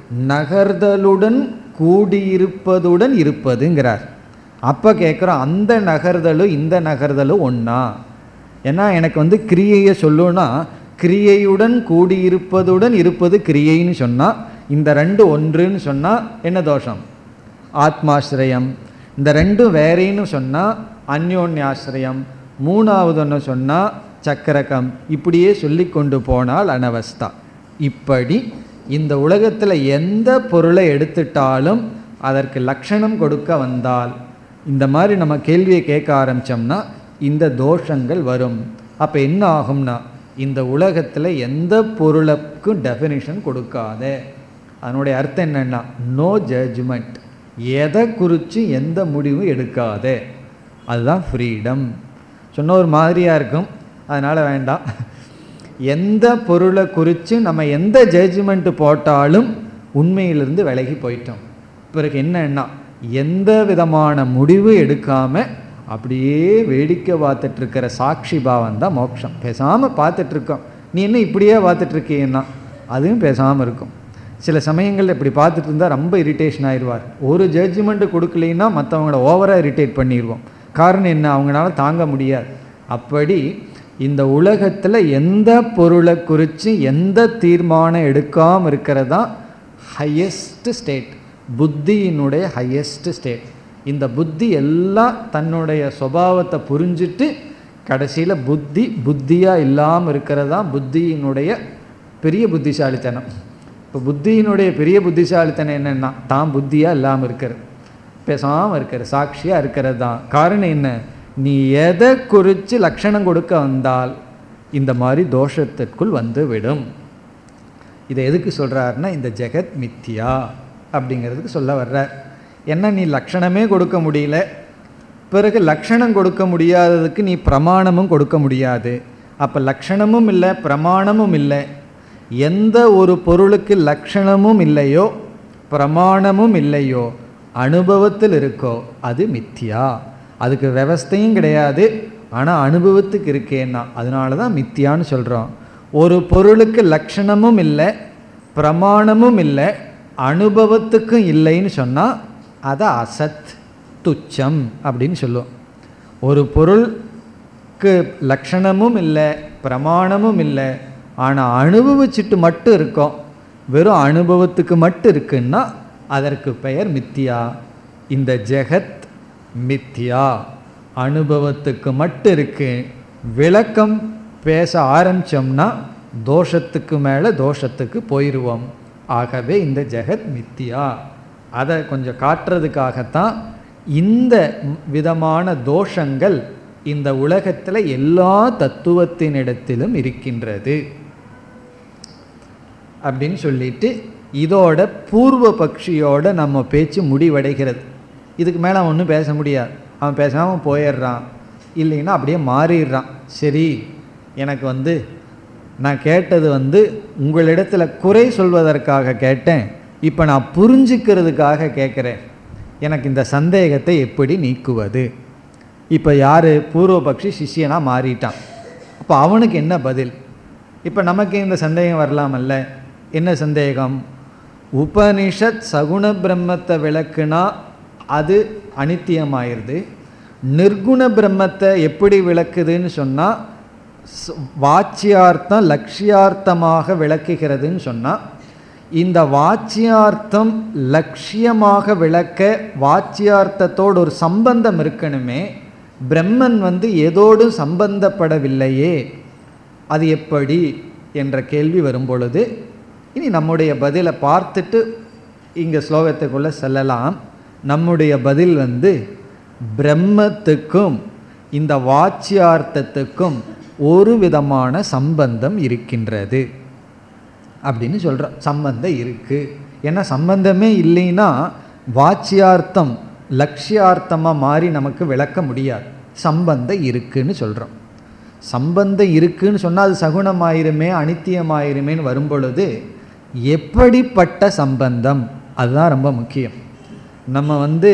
நகர்தலுடன் கூடியிருப்பதுடன் இருப்பதுங்கிறார் அப்போ கேட்குறோம் அந்த நகர்தலும் இந்த நகர்தலும் ஒன்றா ஏன்னா எனக்கு வந்து கிரியையை சொல்லணும்னா கிரியையுடன் கூடியிருப்பதுடன் இருப்பது கிரியைன்னு சொன்னால் இந்த ரெண்டு ஒன்றுன்னு சொன்னால் என்ன தோஷம் ஆத்மாசிரயம் இந்த ரெண்டும் வேறேன்னு சொன்னால் அந்யோன்யாசிரயம் மூணாவது ஒன்று சொன்னால் சக்கரகம் இப்படியே சொல்லி கொண்டு போனால் அனவஸ்தா இப்படி இந்த உலகத்தில் எந்த பொருளை எடுத்துட்டாலும் அதற்கு லட்சணம் கொடுக்க வந்தால் இந்த மாதிரி நம்ம கேள்வியை கேட்க ஆரம்பித்தோம்னா இந்த தோஷங்கள் வரும் அப்போ என்ன ஆகும்னா இந்த உலகத்தில் எந்த பொருளுக்கும் டெஃபினிஷன் கொடுக்காத அதனுடைய அர்த்தம் என்னென்னா நோ ஜட்ஜ்மெண்ட் எதை குறித்து எந்த முடிவும் எடுக்காத அதுதான் ஃப்ரீடம் சொன்ன ஒரு மாதிரியாக இருக்கும் அதனால் வேண்டாம் எந்த பொருளை குறித்து நம்ம எந்த ஜட்ஜ்மெண்ட்டு போட்டாலும் உண்மையிலிருந்து விலகி போயிட்டோம் பிறகு என்னன்னா எந்த விதமான முடிவு எடுக்காமல் அப்படியே வேடிக்கை பார்த்துட்ருக்கிற சாட்சி பாவம் தான் மோட்சம் பேசாமல் பார்த்துட்ருக்கோம் நீ என்ன இப்படியே பார்த்துட்ருக்கீங்கன்னா அதுவும் பேசாமல் இருக்கும் சில சமயங்களில் இப்படி பார்த்துட்டு இருந்தால் ரொம்ப இரிட்டேஷன் ஆயிடுவார் ஒரு ஜட்ஜ்மெண்ட்டு கொடுக்கலைன்னா மற்றவங்கள ஓவராக இரிட்டேட் பண்ணிடுவோம் காரணம் என்ன அவங்களால தாங்க முடியாது அப்படி இந்த உலகத்தில் எந்த பொருளை குறித்து எந்த தீர்மானம் எடுக்காமல் இருக்கிறது தான் ஹையஸ்ட் ஸ்டேட் புத்தியினுடைய ஹையஸ்ட் ஸ்டேட் இந்த புத்தி எல்லாம் தன்னுடைய சுபாவத்தை புரிஞ்சுட்டு கடைசியில் புத்தி புத்தியாக இல்லாமல் இருக்கிறது தான் புத்தியினுடைய பெரிய புத்திசாலித்தனம் இப்போ புத்தியினுடைய பெரிய புத்திசாலித்தனம் என்னென்னா தான் புத்தியாக இல்லாமல் இருக்கிறது பேசாமல் இருக்கிறது சாட்சியாக இருக்கிறது தான் காரணம் என்ன நீ எதை குறித்து லட்சணம் கொடுக்க வந்தால் இந்த மாதிரி தோஷத்திற்குள் வந்து விடும் இதை எதுக்கு சொல்கிறாருன்னா இந்த ஜெகத் மித்தியா அப்படிங்கிறதுக்கு சொல்ல வர்றார் என்ன நீ லட்சணமே கொடுக்க முடியல பிறகு லட்சணம் கொடுக்க முடியாததுக்கு நீ பிரமாணமும் கொடுக்க முடியாது அப்போ லட்சணமும் இல்லை பிரமாணமும் இல்லை எந்த ஒரு பொருளுக்கு லட்சணமும் இல்லையோ பிரமாணமும் இல்லையோ அனுபவத்தில் இருக்கோ அது மித்தியா அதுக்கு விவஸ்தையும் கிடையாது ஆனால் அனுபவத்துக்கு இருக்கேன்னா அதனால தான் மித்தியான்னு சொல்கிறோம் ஒரு பொருளுக்கு லட்சணமும் இல்லை பிரமாணமும் இல்லை அனுபவத்துக்கும் இல்லைன்னு சொன்னால் அதை அசத் துச்சம் அப்படின்னு சொல்லுவோம் ஒரு பொருளுக்கு லட்சணமும் இல்லை பிரமாணமும் இல்லை ஆனால் அனுபவிச்சுட்டு மட்டும் இருக்கோம் வெறும் அனுபவத்துக்கு மட்டும் இருக்குன்னா அதற்கு பெயர் மித்தியா இந்த ஜெகத் மித்தியா அனுபவத்துக்கு மட்டும் இருக்கு விளக்கம் பேச ஆரம்பித்தோம்னா தோஷத்துக்கு மேலே தோஷத்துக்கு போயிடுவோம் ஆகவே இந்த ஜெகத் மித்தியா அதை கொஞ்சம் காட்டுறதுக்காகத்தான் இந்த விதமான தோஷங்கள் இந்த உலகத்தில் எல்லா தத்துவத்தினிடத்திலும் இருக்கின்றது அப்படின்னு சொல்லிட்டு இதோட பூர்வ பக்ஷியோட நம்ம பேச்சு முடிவடைகிறது இதுக்கு மேலே அவன் ஒன்றும் பேச முடியாது அவன் பேசாமல் போயிடுறான் இல்லைன்னா அப்படியே மாறிடுறான் சரி எனக்கு வந்து நான் கேட்டது வந்து உங்களிடத்தில் குறை சொல்வதற்காக கேட்டேன் இப்போ நான் புரிஞ்சுக்கிறதுக்காக கேட்குறேன் எனக்கு இந்த சந்தேகத்தை எப்படி நீக்குவது இப்போ யார் பூர்வபக்ஷி சிஷியனாக மாறிட்டான் அப்போ அவனுக்கு என்ன பதில் இப்போ நமக்கு இந்த சந்தேகம் வரலாமல்ல என்ன சந்தேகம் உபனிஷத் சகுண பிரம்மத்தை விளக்குனா அது அனித்தியமாயிருது நிர்குண பிரம்மத்தை எப்படி விளக்குதுன்னு சொன்னால் வாச்சியார்த்தம் லட்சியார்த்தமாக விளக்குகிறதுன்னு சொன்னால் இந்த வாச்சியார்த்தம் லட்சியமாக விளக்க வாச்சியார்த்தத்தோடு ஒரு சம்பந்தம் இருக்கணுமே பிரம்மன் வந்து எதோடும் சம்பந்தப்படவில்லையே அது எப்படி என்ற கேள்வி வரும்பொழுது இனி நம்முடைய பதிலை பார்த்துட்டு இங்கே ஸ்லோகத்துக்குள்ளே செல்லலாம் நம்முடைய பதில் வந்து பிரம்மத்துக்கும் இந்த வாச்சியார்த்தத்துக்கும் ஒரு விதமான சம்பந்தம் இருக்கின்றது அப்படின்னு சொல்கிறோம் சம்பந்தம் இருக்குது ஏன்னா சம்பந்தமே இல்லைன்னா வாச்சியார்த்தம் லட்சியார்த்தமாக மாறி நமக்கு விளக்க முடியாது சம்பந்தம் இருக்குன்னு சொல்கிறோம் சம்பந்தம் இருக்குன்னு சொன்னால் அது சகுணமாயிருமே அனித்தியமாயிருமேன்னு வரும்பொழுது எப்படிப்பட்ட சம்பந்தம் அதுதான் ரொம்ப முக்கியம் நம்ம வந்து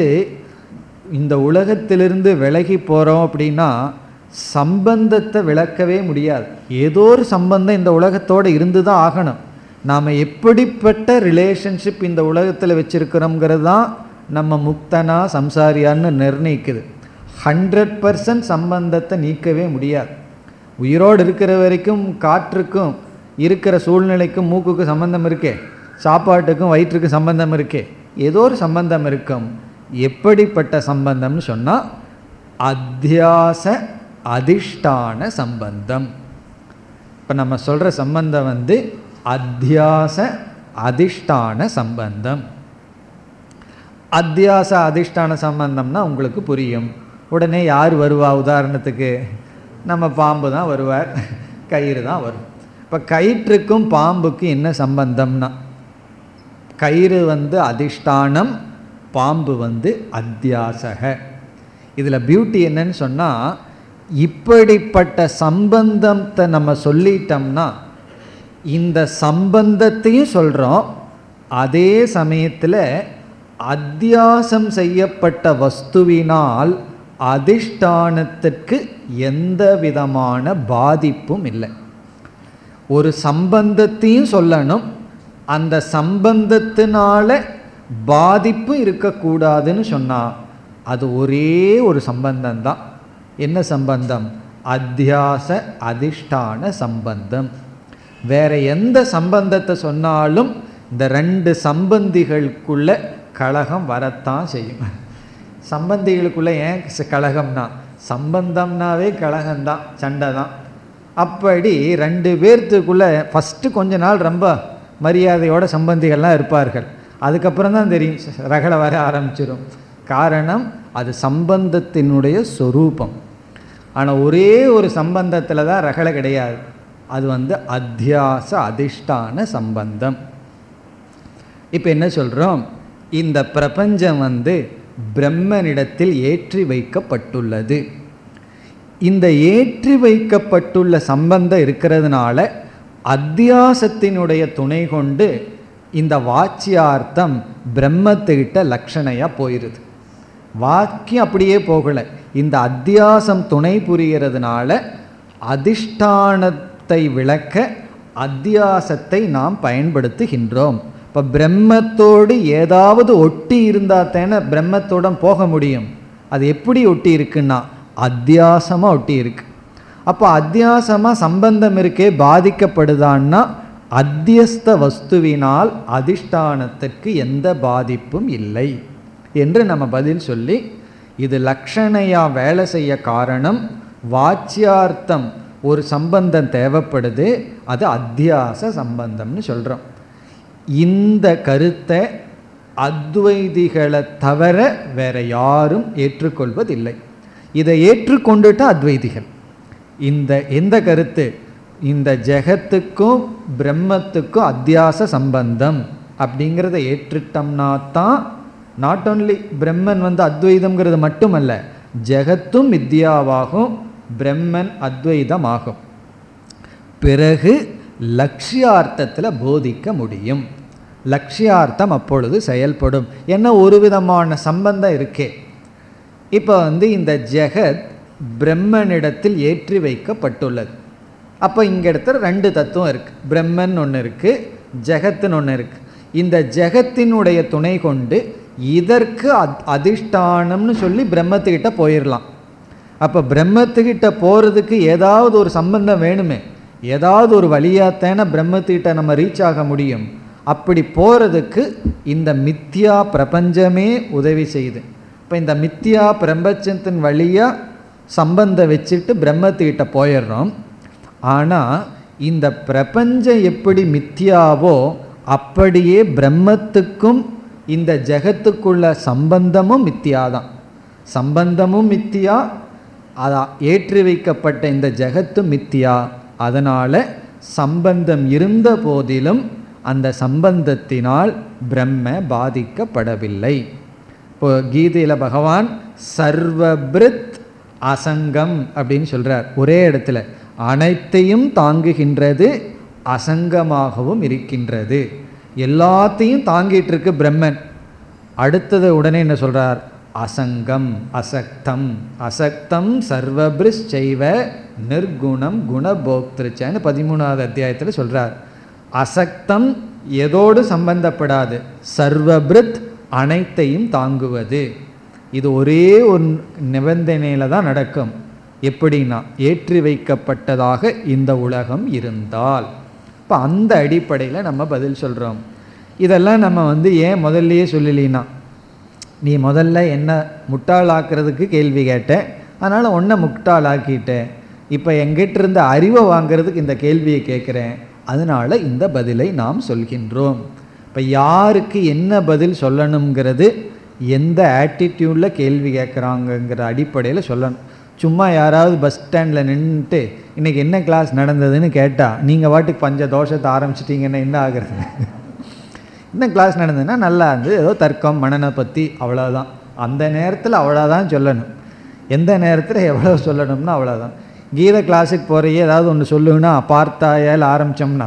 இந்த உலகத்திலிருந்து விலகி போகிறோம் அப்படின்னா சம்பந்தத்தை விளக்கவே முடியாது ஏதோ ஒரு சம்பந்தம் இந்த உலகத்தோடு இருந்து தான் ஆகணும் நாம் எப்படிப்பட்ட ரிலேஷன்ஷிப் இந்த உலகத்தில் வச்சுருக்கிறோங்கிறது தான் நம்ம முக்தனா சம்சாரியான்னு நிர்ணயிக்குது ஹண்ட்ரட் பர்சன்ட் சம்பந்தத்தை நீக்கவே முடியாது உயிரோடு இருக்கிற வரைக்கும் காற்றுக்கும் இருக்கிற சூழ்நிலைக்கும் மூக்குக்கு சம்பந்தம் இருக்கே சாப்பாட்டுக்கும் வயிற்றுக்கும் சம்பந்தம் இருக்கே ஏதோ ஒரு சம்பந்தம் இருக்கும் எப்படிப்பட்ட சம்பந்தம்னு சொன்னால் அத்தியாச அதிஷ்டான சம்பந்தம் இப்போ நம்ம சொல்கிற சம்பந்தம் வந்து அத்தியாச அதிஷ்டான சம்பந்தம் அத்தியாச அதிஷ்டான சம்பந்தம்னா உங்களுக்கு புரியும் உடனே யார் வருவா உதாரணத்துக்கு நம்ம பாம்பு தான் வருவார் கயிறு தான் வரும் இப்போ கயிற்றுக்கும் பாம்புக்கும் என்ன சம்பந்தம்னா கயிறு வந்து அதிஷ்டானம் பாம்பு வந்து அத்தியாசக இதில் பியூட்டி என்னன்னு சொன்னால் இப்படிப்பட்ட சம்பந்தத்தை நம்ம சொல்லிட்டோம்னா இந்த சம்பந்தத்தையும் சொல்கிறோம் அதே சமயத்தில் அத்தியாசம் செய்யப்பட்ட வஸ்துவினால் அதிஷ்டானத்திற்கு எந்த விதமான பாதிப்பும் இல்லை ஒரு சம்பந்தத்தையும் சொல்லணும் அந்த சம்பந்தத்தினால பாதிப்பு இருக்கக்கூடாதுன்னு சொன்னால் அது ஒரே ஒரு சம்பந்தம்தான் என்ன சம்பந்தம் அத்தியாச அதிஷ்டான சம்பந்தம் வேற எந்த சம்பந்தத்தை சொன்னாலும் இந்த ரெண்டு சம்பந்திகளுக்குள்ள கழகம் வரத்தான் செய்யும் சம்பந்திகளுக்குள்ள ஏன் ச- கழகம்னா சம்பந்தம்னாவே கழகம்தான் சண்டை தான் அப்படி ரெண்டு பேர்த்துக்குள்ள ஃபஸ்ட்டு கொஞ்ச நாள் ரொம்ப மரியாதையோட சம்பந்திகள்லாம் இருப்பார்கள் அதுக்கப்புறம் தான் தெரியும் ச- ரகளை வர ஆரம்பிச்சிடும் காரணம் அது சம்பந்தத்தினுடைய சொரூபம் ஆனால் ஒரே ஒரு சம்பந்தத்தில் தான் ரகலை கிடையாது அது வந்து அத்தியாச அதிஷ்டான சம்பந்தம் இப்போ என்ன சொல்கிறோம் இந்த பிரபஞ்சம் வந்து பிரம்மனிடத்தில் ஏற்றி வைக்கப்பட்டுள்ளது இந்த ஏற்றி வைக்கப்பட்டுள்ள சம்பந்தம் இருக்கிறதுனால அத்தியாசத்தினுடைய துணை கொண்டு இந்த வாச்சியார்த்தம் பிரம்மத்துக்கிட்ட லட்சணையாக போயிடுது வாக்கியம் அப்படியே போகலை இந்த அத்தியாசம் துணை புரிகிறதுனால அதிஷ்டானத்தை விளக்க அத்தியாசத்தை நாம் பயன்படுத்துகின்றோம் இப்போ பிரம்மத்தோடு ஏதாவது ஒட்டி இருந்தால் தானே பிரம்மத்தோட போக முடியும் அது எப்படி ஒட்டி இருக்குன்னா அத்தியாசமாக ஒட்டி இருக்கு அப்போ அத்தியாசமாக சம்பந்தம் இருக்கே பாதிக்கப்படுதான்னா அத்தியஸ்த வஸ்துவினால் அதிஷ்டானத்திற்கு எந்த பாதிப்பும் இல்லை என்று நம்ம பதில் சொல்லி இது லக்ஷணையா வேலை செய்ய காரணம் வாச்சியார்த்தம் ஒரு சம்பந்தம் தேவைப்படுது அது அத்தியாச சம்பந்தம்னு சொல்கிறோம் இந்த கருத்தை அத்வைதிகளை தவிர வேற யாரும் ஏற்றுக்கொள்வதில்லை இதை ஏற்றுக்கொண்டுட்டா அத்வைதிகள் இந்த எந்த கருத்து இந்த ஜெகத்துக்கும் பிரம்மத்துக்கும் அத்தியாச சம்பந்தம் அப்படிங்கிறத ஏற்றுட்டோம்னா தான் நாட் ஓன்லி பிரம்மன் வந்து அத்வைதம்ங்கிறது மட்டுமல்ல ஜெகத்தும் வித்யாவாகும் பிரம்மன் அத்வைதமாகும் பிறகு லட்சியார்த்தத்தில் போதிக்க முடியும் லட்சியார்த்தம் அப்பொழுது செயல்படும் என்ன ஒரு விதமான சம்பந்தம் இருக்கே இப்போ வந்து இந்த ஜெகத் பிரம்மனிடத்தில் ஏற்றி வைக்கப்பட்டுள்ளது அப்போ இங்கே இடத்துல ரெண்டு தத்துவம் இருக்குது பிரம்மன் ஒன்று இருக்குது ஜெகத்துன்னு ஒன்று இருக்குது இந்த ஜெகத்தினுடைய துணை கொண்டு இதற்கு அத் அதிஷ்டானம்னு சொல்லி பிரம்மத்துக்கிட்ட போயிடலாம் அப்போ பிரம்மத்துக்கிட்ட போகிறதுக்கு ஏதாவது ஒரு சம்பந்தம் வேணுமே ஏதாவது ஒரு வழியாத்தான பிரம்மத்துக்கிட்ட நம்ம ரீச் ஆக முடியும் அப்படி போகிறதுக்கு இந்த மித்யா பிரபஞ்சமே உதவி செய்யுது இப்போ இந்த மித்யா பிரபஞ்சத்தின் வழியாக சம்பந்தம் வச்சுட்டு பிரம்மத்துக்கிட்ட போயிடுறோம் ஆனால் இந்த பிரபஞ்சம் எப்படி மித்யாவோ அப்படியே பிரம்மத்துக்கும் இந்த ஜெகத்துக்குள்ள சம்பந்தமும் மித்தியா தான் சம்பந்தமும் மித்தியா அதா ஏற்றி வைக்கப்பட்ட இந்த ஜெகத்தும் மித்தியா அதனால் சம்பந்தம் இருந்த போதிலும் அந்த சம்பந்தத்தினால் பிரம்ம பாதிக்கப்படவில்லை இப்போ கீதையில் பகவான் சர்வபிருத் அசங்கம் அப்படின்னு சொல்கிறார் ஒரே இடத்துல அனைத்தையும் தாங்குகின்றது அசங்கமாகவும் இருக்கின்றது எல்லாத்தையும் தாங்கிட்டு இருக்கு பிரம்மன் அடுத்தது உடனே என்ன சொல்றார் அசங்கம் அசக்தம் அசக்தம் சர்வபிரிஸ் செய்வ நிர்குணம் குணபோக்திருச்சன்னு பதிமூணாவது அத்தியாயத்தில் சொல்றார் அசக்தம் எதோடு சம்பந்தப்படாது சர்வபிருத் அனைத்தையும் தாங்குவது இது ஒரே ஒரு நிபந்தனையில தான் நடக்கும் எப்படின்னா ஏற்றி வைக்கப்பட்டதாக இந்த உலகம் இருந்தால் இப்போ அந்த அடிப்படையில் நம்ம பதில் சொல்கிறோம் இதெல்லாம் நம்ம வந்து ஏன் முதல்லயே சொல்லலினா நீ முதல்ல என்ன முட்டாளாக்குறதுக்கு கேள்வி கேட்ட அதனால் ஒன்றை முட்டாளாக்கிட்டேன் இப்போ எங்கிட்ட இருந்த அறிவை வாங்குறதுக்கு இந்த கேள்வியை கேட்குறேன் அதனால் இந்த பதிலை நாம் சொல்கின்றோம் இப்போ யாருக்கு என்ன பதில் சொல்லணுங்கிறது எந்த ஆட்டிடியூடில் கேள்வி கேட்குறாங்கங்கிற அடிப்படையில் சொல்லணும் சும்மா யாராவது பஸ் ஸ்டாண்டில் நின்றுட்டு இன்றைக்கி என்ன கிளாஸ் நடந்ததுன்னு கேட்டால் நீங்கள் வாட்டுக்கு பஞ்ச தோஷத்தை ஆரம்பிச்சிட்டிங்கன்னா என்ன ஆகுறது என்ன கிளாஸ் நடந்ததுன்னா நல்லா இருந்து ஏதோ தர்க்கம் மனனை பற்றி அவ்வளோதான் அந்த நேரத்தில் அவ்வளோதான் சொல்லணும் எந்த நேரத்தில் எவ்வளோ சொல்லணும்னா அவ்வளோதான் கீத கிளாஸுக்கு போகிறையே ஏதாவது ஒன்று சொல்லுன்னா பார்த்தாயால் ஆரம்பித்தோம்னா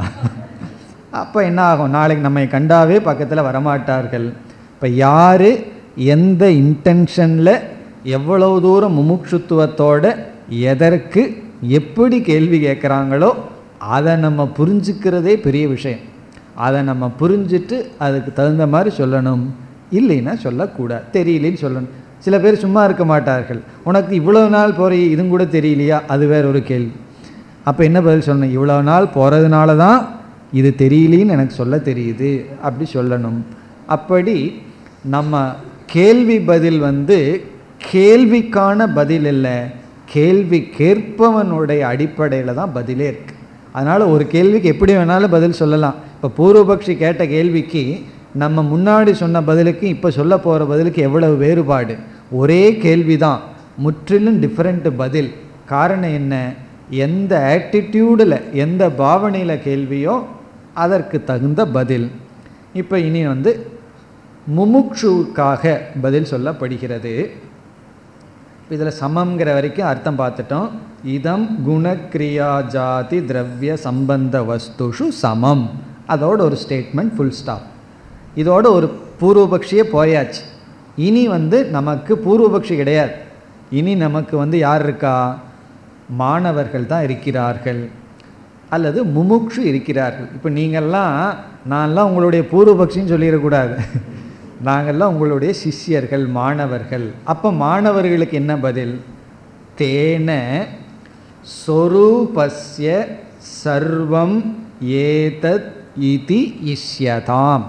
அப்போ என்ன ஆகும் நாளைக்கு நம்மை கண்டாவே பக்கத்தில் வரமாட்டார்கள் இப்போ யார் எந்த இன்டென்ஷனில் எவ்வளவு தூரம் முமுட்சுத்துவத்தோட எதற்கு எப்படி கேள்வி கேட்குறாங்களோ அதை நம்ம புரிஞ்சுக்கிறதே பெரிய விஷயம் அதை நம்ம புரிஞ்சுட்டு அதுக்கு தகுந்த மாதிரி சொல்லணும் இல்லைன்னா சொல்லக்கூடாது தெரியலன்னு சொல்லணும் சில பேர் சும்மா இருக்க மாட்டார்கள் உனக்கு இவ்வளோ நாள் போகிற இதுவும் கூட தெரியலையா அது வேற ஒரு கேள்வி அப்போ என்ன பதில் சொல்லணும் இவ்வளோ நாள் போகிறதுனால தான் இது தெரியலின்னு எனக்கு சொல்ல தெரியுது அப்படி சொல்லணும் அப்படி நம்ம கேள்வி பதில் வந்து கேள்விக்கான பதில் இல்லை கேள்வி கேட்பவனுடைய அடிப்படையில் தான் பதிலே இருக்குது அதனால் ஒரு கேள்விக்கு எப்படி வேணாலும் பதில் சொல்லலாம் இப்போ பூர்வபக்ஷி கேட்ட கேள்விக்கு நம்ம முன்னாடி சொன்ன பதிலுக்கு இப்போ சொல்ல போகிற பதிலுக்கு எவ்வளவு வேறுபாடு ஒரே கேள்வி தான் முற்றிலும் டிஃப்ரெண்ட் பதில் காரணம் என்ன எந்த ஆட்டிடியூடில் எந்த பாவனையில் கேள்வியோ அதற்கு தகுந்த பதில் இப்போ இனி வந்து முமுக்ஷுவுக்காக பதில் சொல்லப்படுகிறது இதில் சமம்ங்கிற வரைக்கும் அர்த்தம் பார்த்துட்டோம் இதம் குணக்ரியா ஜாதி திரவிய சம்பந்த வஸ்துஷு சமம் அதோட ஒரு ஸ்டேட்மெண்ட் ஃபுல் ஸ்டாப் இதோட ஒரு பூர்வபக்ஷியே போயாச்சு இனி வந்து நமக்கு பூர்வபக்ஷி கிடையாது இனி நமக்கு வந்து யார் இருக்கா மாணவர்கள் தான் இருக்கிறார்கள் அல்லது முமுக்ஷு இருக்கிறார்கள் இப்போ நீங்கள்லாம் நான்லாம் உங்களுடைய பூர்வபக்ஷின்னு சொல்லிடக்கூடாது நாங்கள்லாம் உங்களுடைய சிஷ்யர்கள் மாணவர்கள் அப்போ மாணவர்களுக்கு என்ன பதில் தேன சொரூபஸ்ய சர்வம் ஏதத் இதி இஷ்யதாம்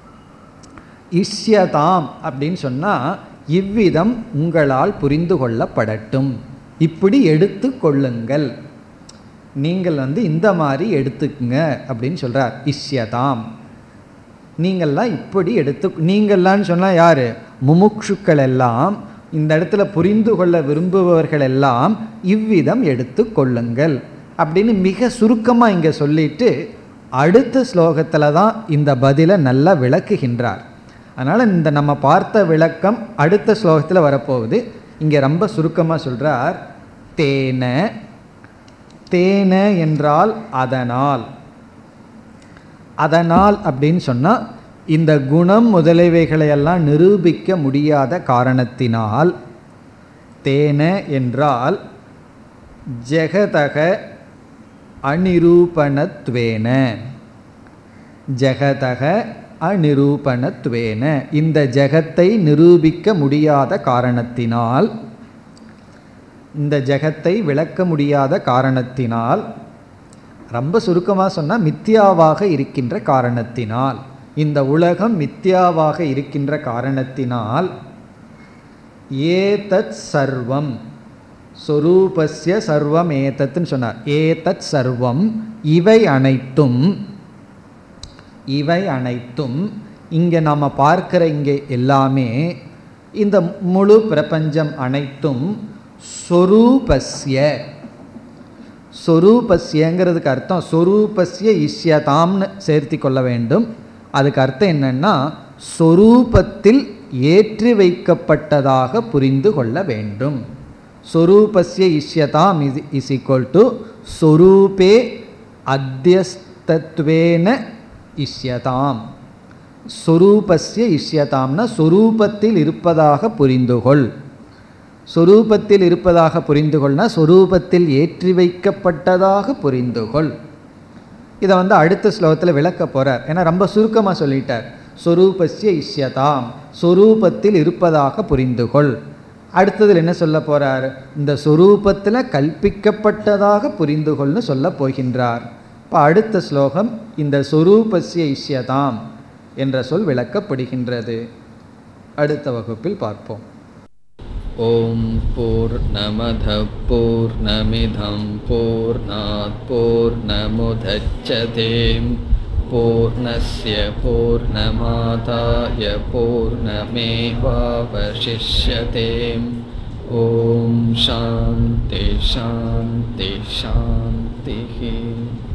இஷ்யதாம் அப்படின்னு சொன்னால் இவ்விதம் உங்களால் புரிந்து கொள்ளப்படட்டும் இப்படி எடுத்து கொள்ளுங்கள் நீங்கள் வந்து இந்த மாதிரி எடுத்துக்குங்க அப்படின்னு சொல்கிறார் இஷ்யதாம் நீங்கள்லாம் இப்படி எடுத்து நீங்கள்லான்னு சொன்னால் யார் முமுட்சுக்கள் எல்லாம் இந்த இடத்துல புரிந்து கொள்ள விரும்புபவர்கள் எல்லாம் இவ்விதம் எடுத்து கொள்ளுங்கள் அப்படின்னு மிக சுருக்கமாக இங்கே சொல்லிட்டு அடுத்த ஸ்லோகத்தில் தான் இந்த பதிலை நல்லா விளக்குகின்றார் அதனால் இந்த நம்ம பார்த்த விளக்கம் அடுத்த ஸ்லோகத்தில் வரப்போகுது இங்கே ரொம்ப சுருக்கமாக சொல்கிறார் தேன தேன என்றால் அதனால் அதனால் அப்படின்னு சொன்னால் இந்த குணம் முதலியவைகளையெல்லாம் நிரூபிக்க முடியாத காரணத்தினால் தேன என்றால் ஜெகதக அநிரூபணத்வேன ஜெகதக அநிரூபணத்வேன இந்த ஜெகத்தை நிரூபிக்க முடியாத காரணத்தினால் இந்த ஜெகத்தை விளக்க முடியாத காரணத்தினால் ரொம்ப சுருக்கமாக சொன்னால் மித்யாவாக இருக்கின்ற காரணத்தினால் இந்த உலகம் மித்யாவாக இருக்கின்ற காரணத்தினால் ஏதத் சர்வம் சொரூபஸ்ய சர்வம் ஏதத்துன்னு சொன்னார் ஏதத் சர்வம் இவை அனைத்தும் இவை அனைத்தும் இங்கே நாம் பார்க்கிற இங்கே எல்லாமே இந்த முழு பிரபஞ்சம் அனைத்தும் சொரூபஸ்ய சொரூபஸ்யங்கிறதுக்கு அர்த்தம் சொரூபஸ்ய இஷ்யதாம்னு சேர்த்தி கொள்ள வேண்டும் அதுக்கு அர்த்தம் என்னன்னா சொரூபத்தில் ஏற்றி வைக்கப்பட்டதாக புரிந்து கொள்ள வேண்டும் சொரூபஸ்ய இஷ்யதாம் இது இஸ் ஈக்குவல் டு சொரூபே அத்தியஸ்தத்வேன இஷ்யதாம் சொரூபஸ்ய இஷ்யதாம்னா சொரூபத்தில் இருப்பதாக புரிந்துகொள் சொரூபத்தில் இருப்பதாக புரிந்துகொள்னா சொரூபத்தில் ஏற்றி வைக்கப்பட்டதாக புரிந்துகொள் இதை வந்து அடுத்த ஸ்லோகத்தில் விளக்க போகிறார் ஏன்னா ரொம்ப சுருக்கமாக சொல்லிட்டார் சொரூபஸ்ய இஷ்யதாம் சொரூபத்தில் இருப்பதாக புரிந்துகொள் அடுத்ததில் என்ன சொல்ல போகிறார் இந்த சொரூபத்தில் கல்பிக்கப்பட்டதாக புரிந்துகொள்னு சொல்ல போகின்றார் இப்போ அடுத்த ஸ்லோகம் இந்த சொரூபஸ்ய இஷ்யதாம் என்ற சொல் விளக்கப்படுகின்றது அடுத்த வகுப்பில் பார்ப்போம் ॐ पूर्णमधः पूर्णमिधं पूर्णात् पूर्णमुदच्छते पूर्णस्य पूर्णमादाय पूर्णमेवावशिष्यते ॐ शान्ति शान्ति शान्तिः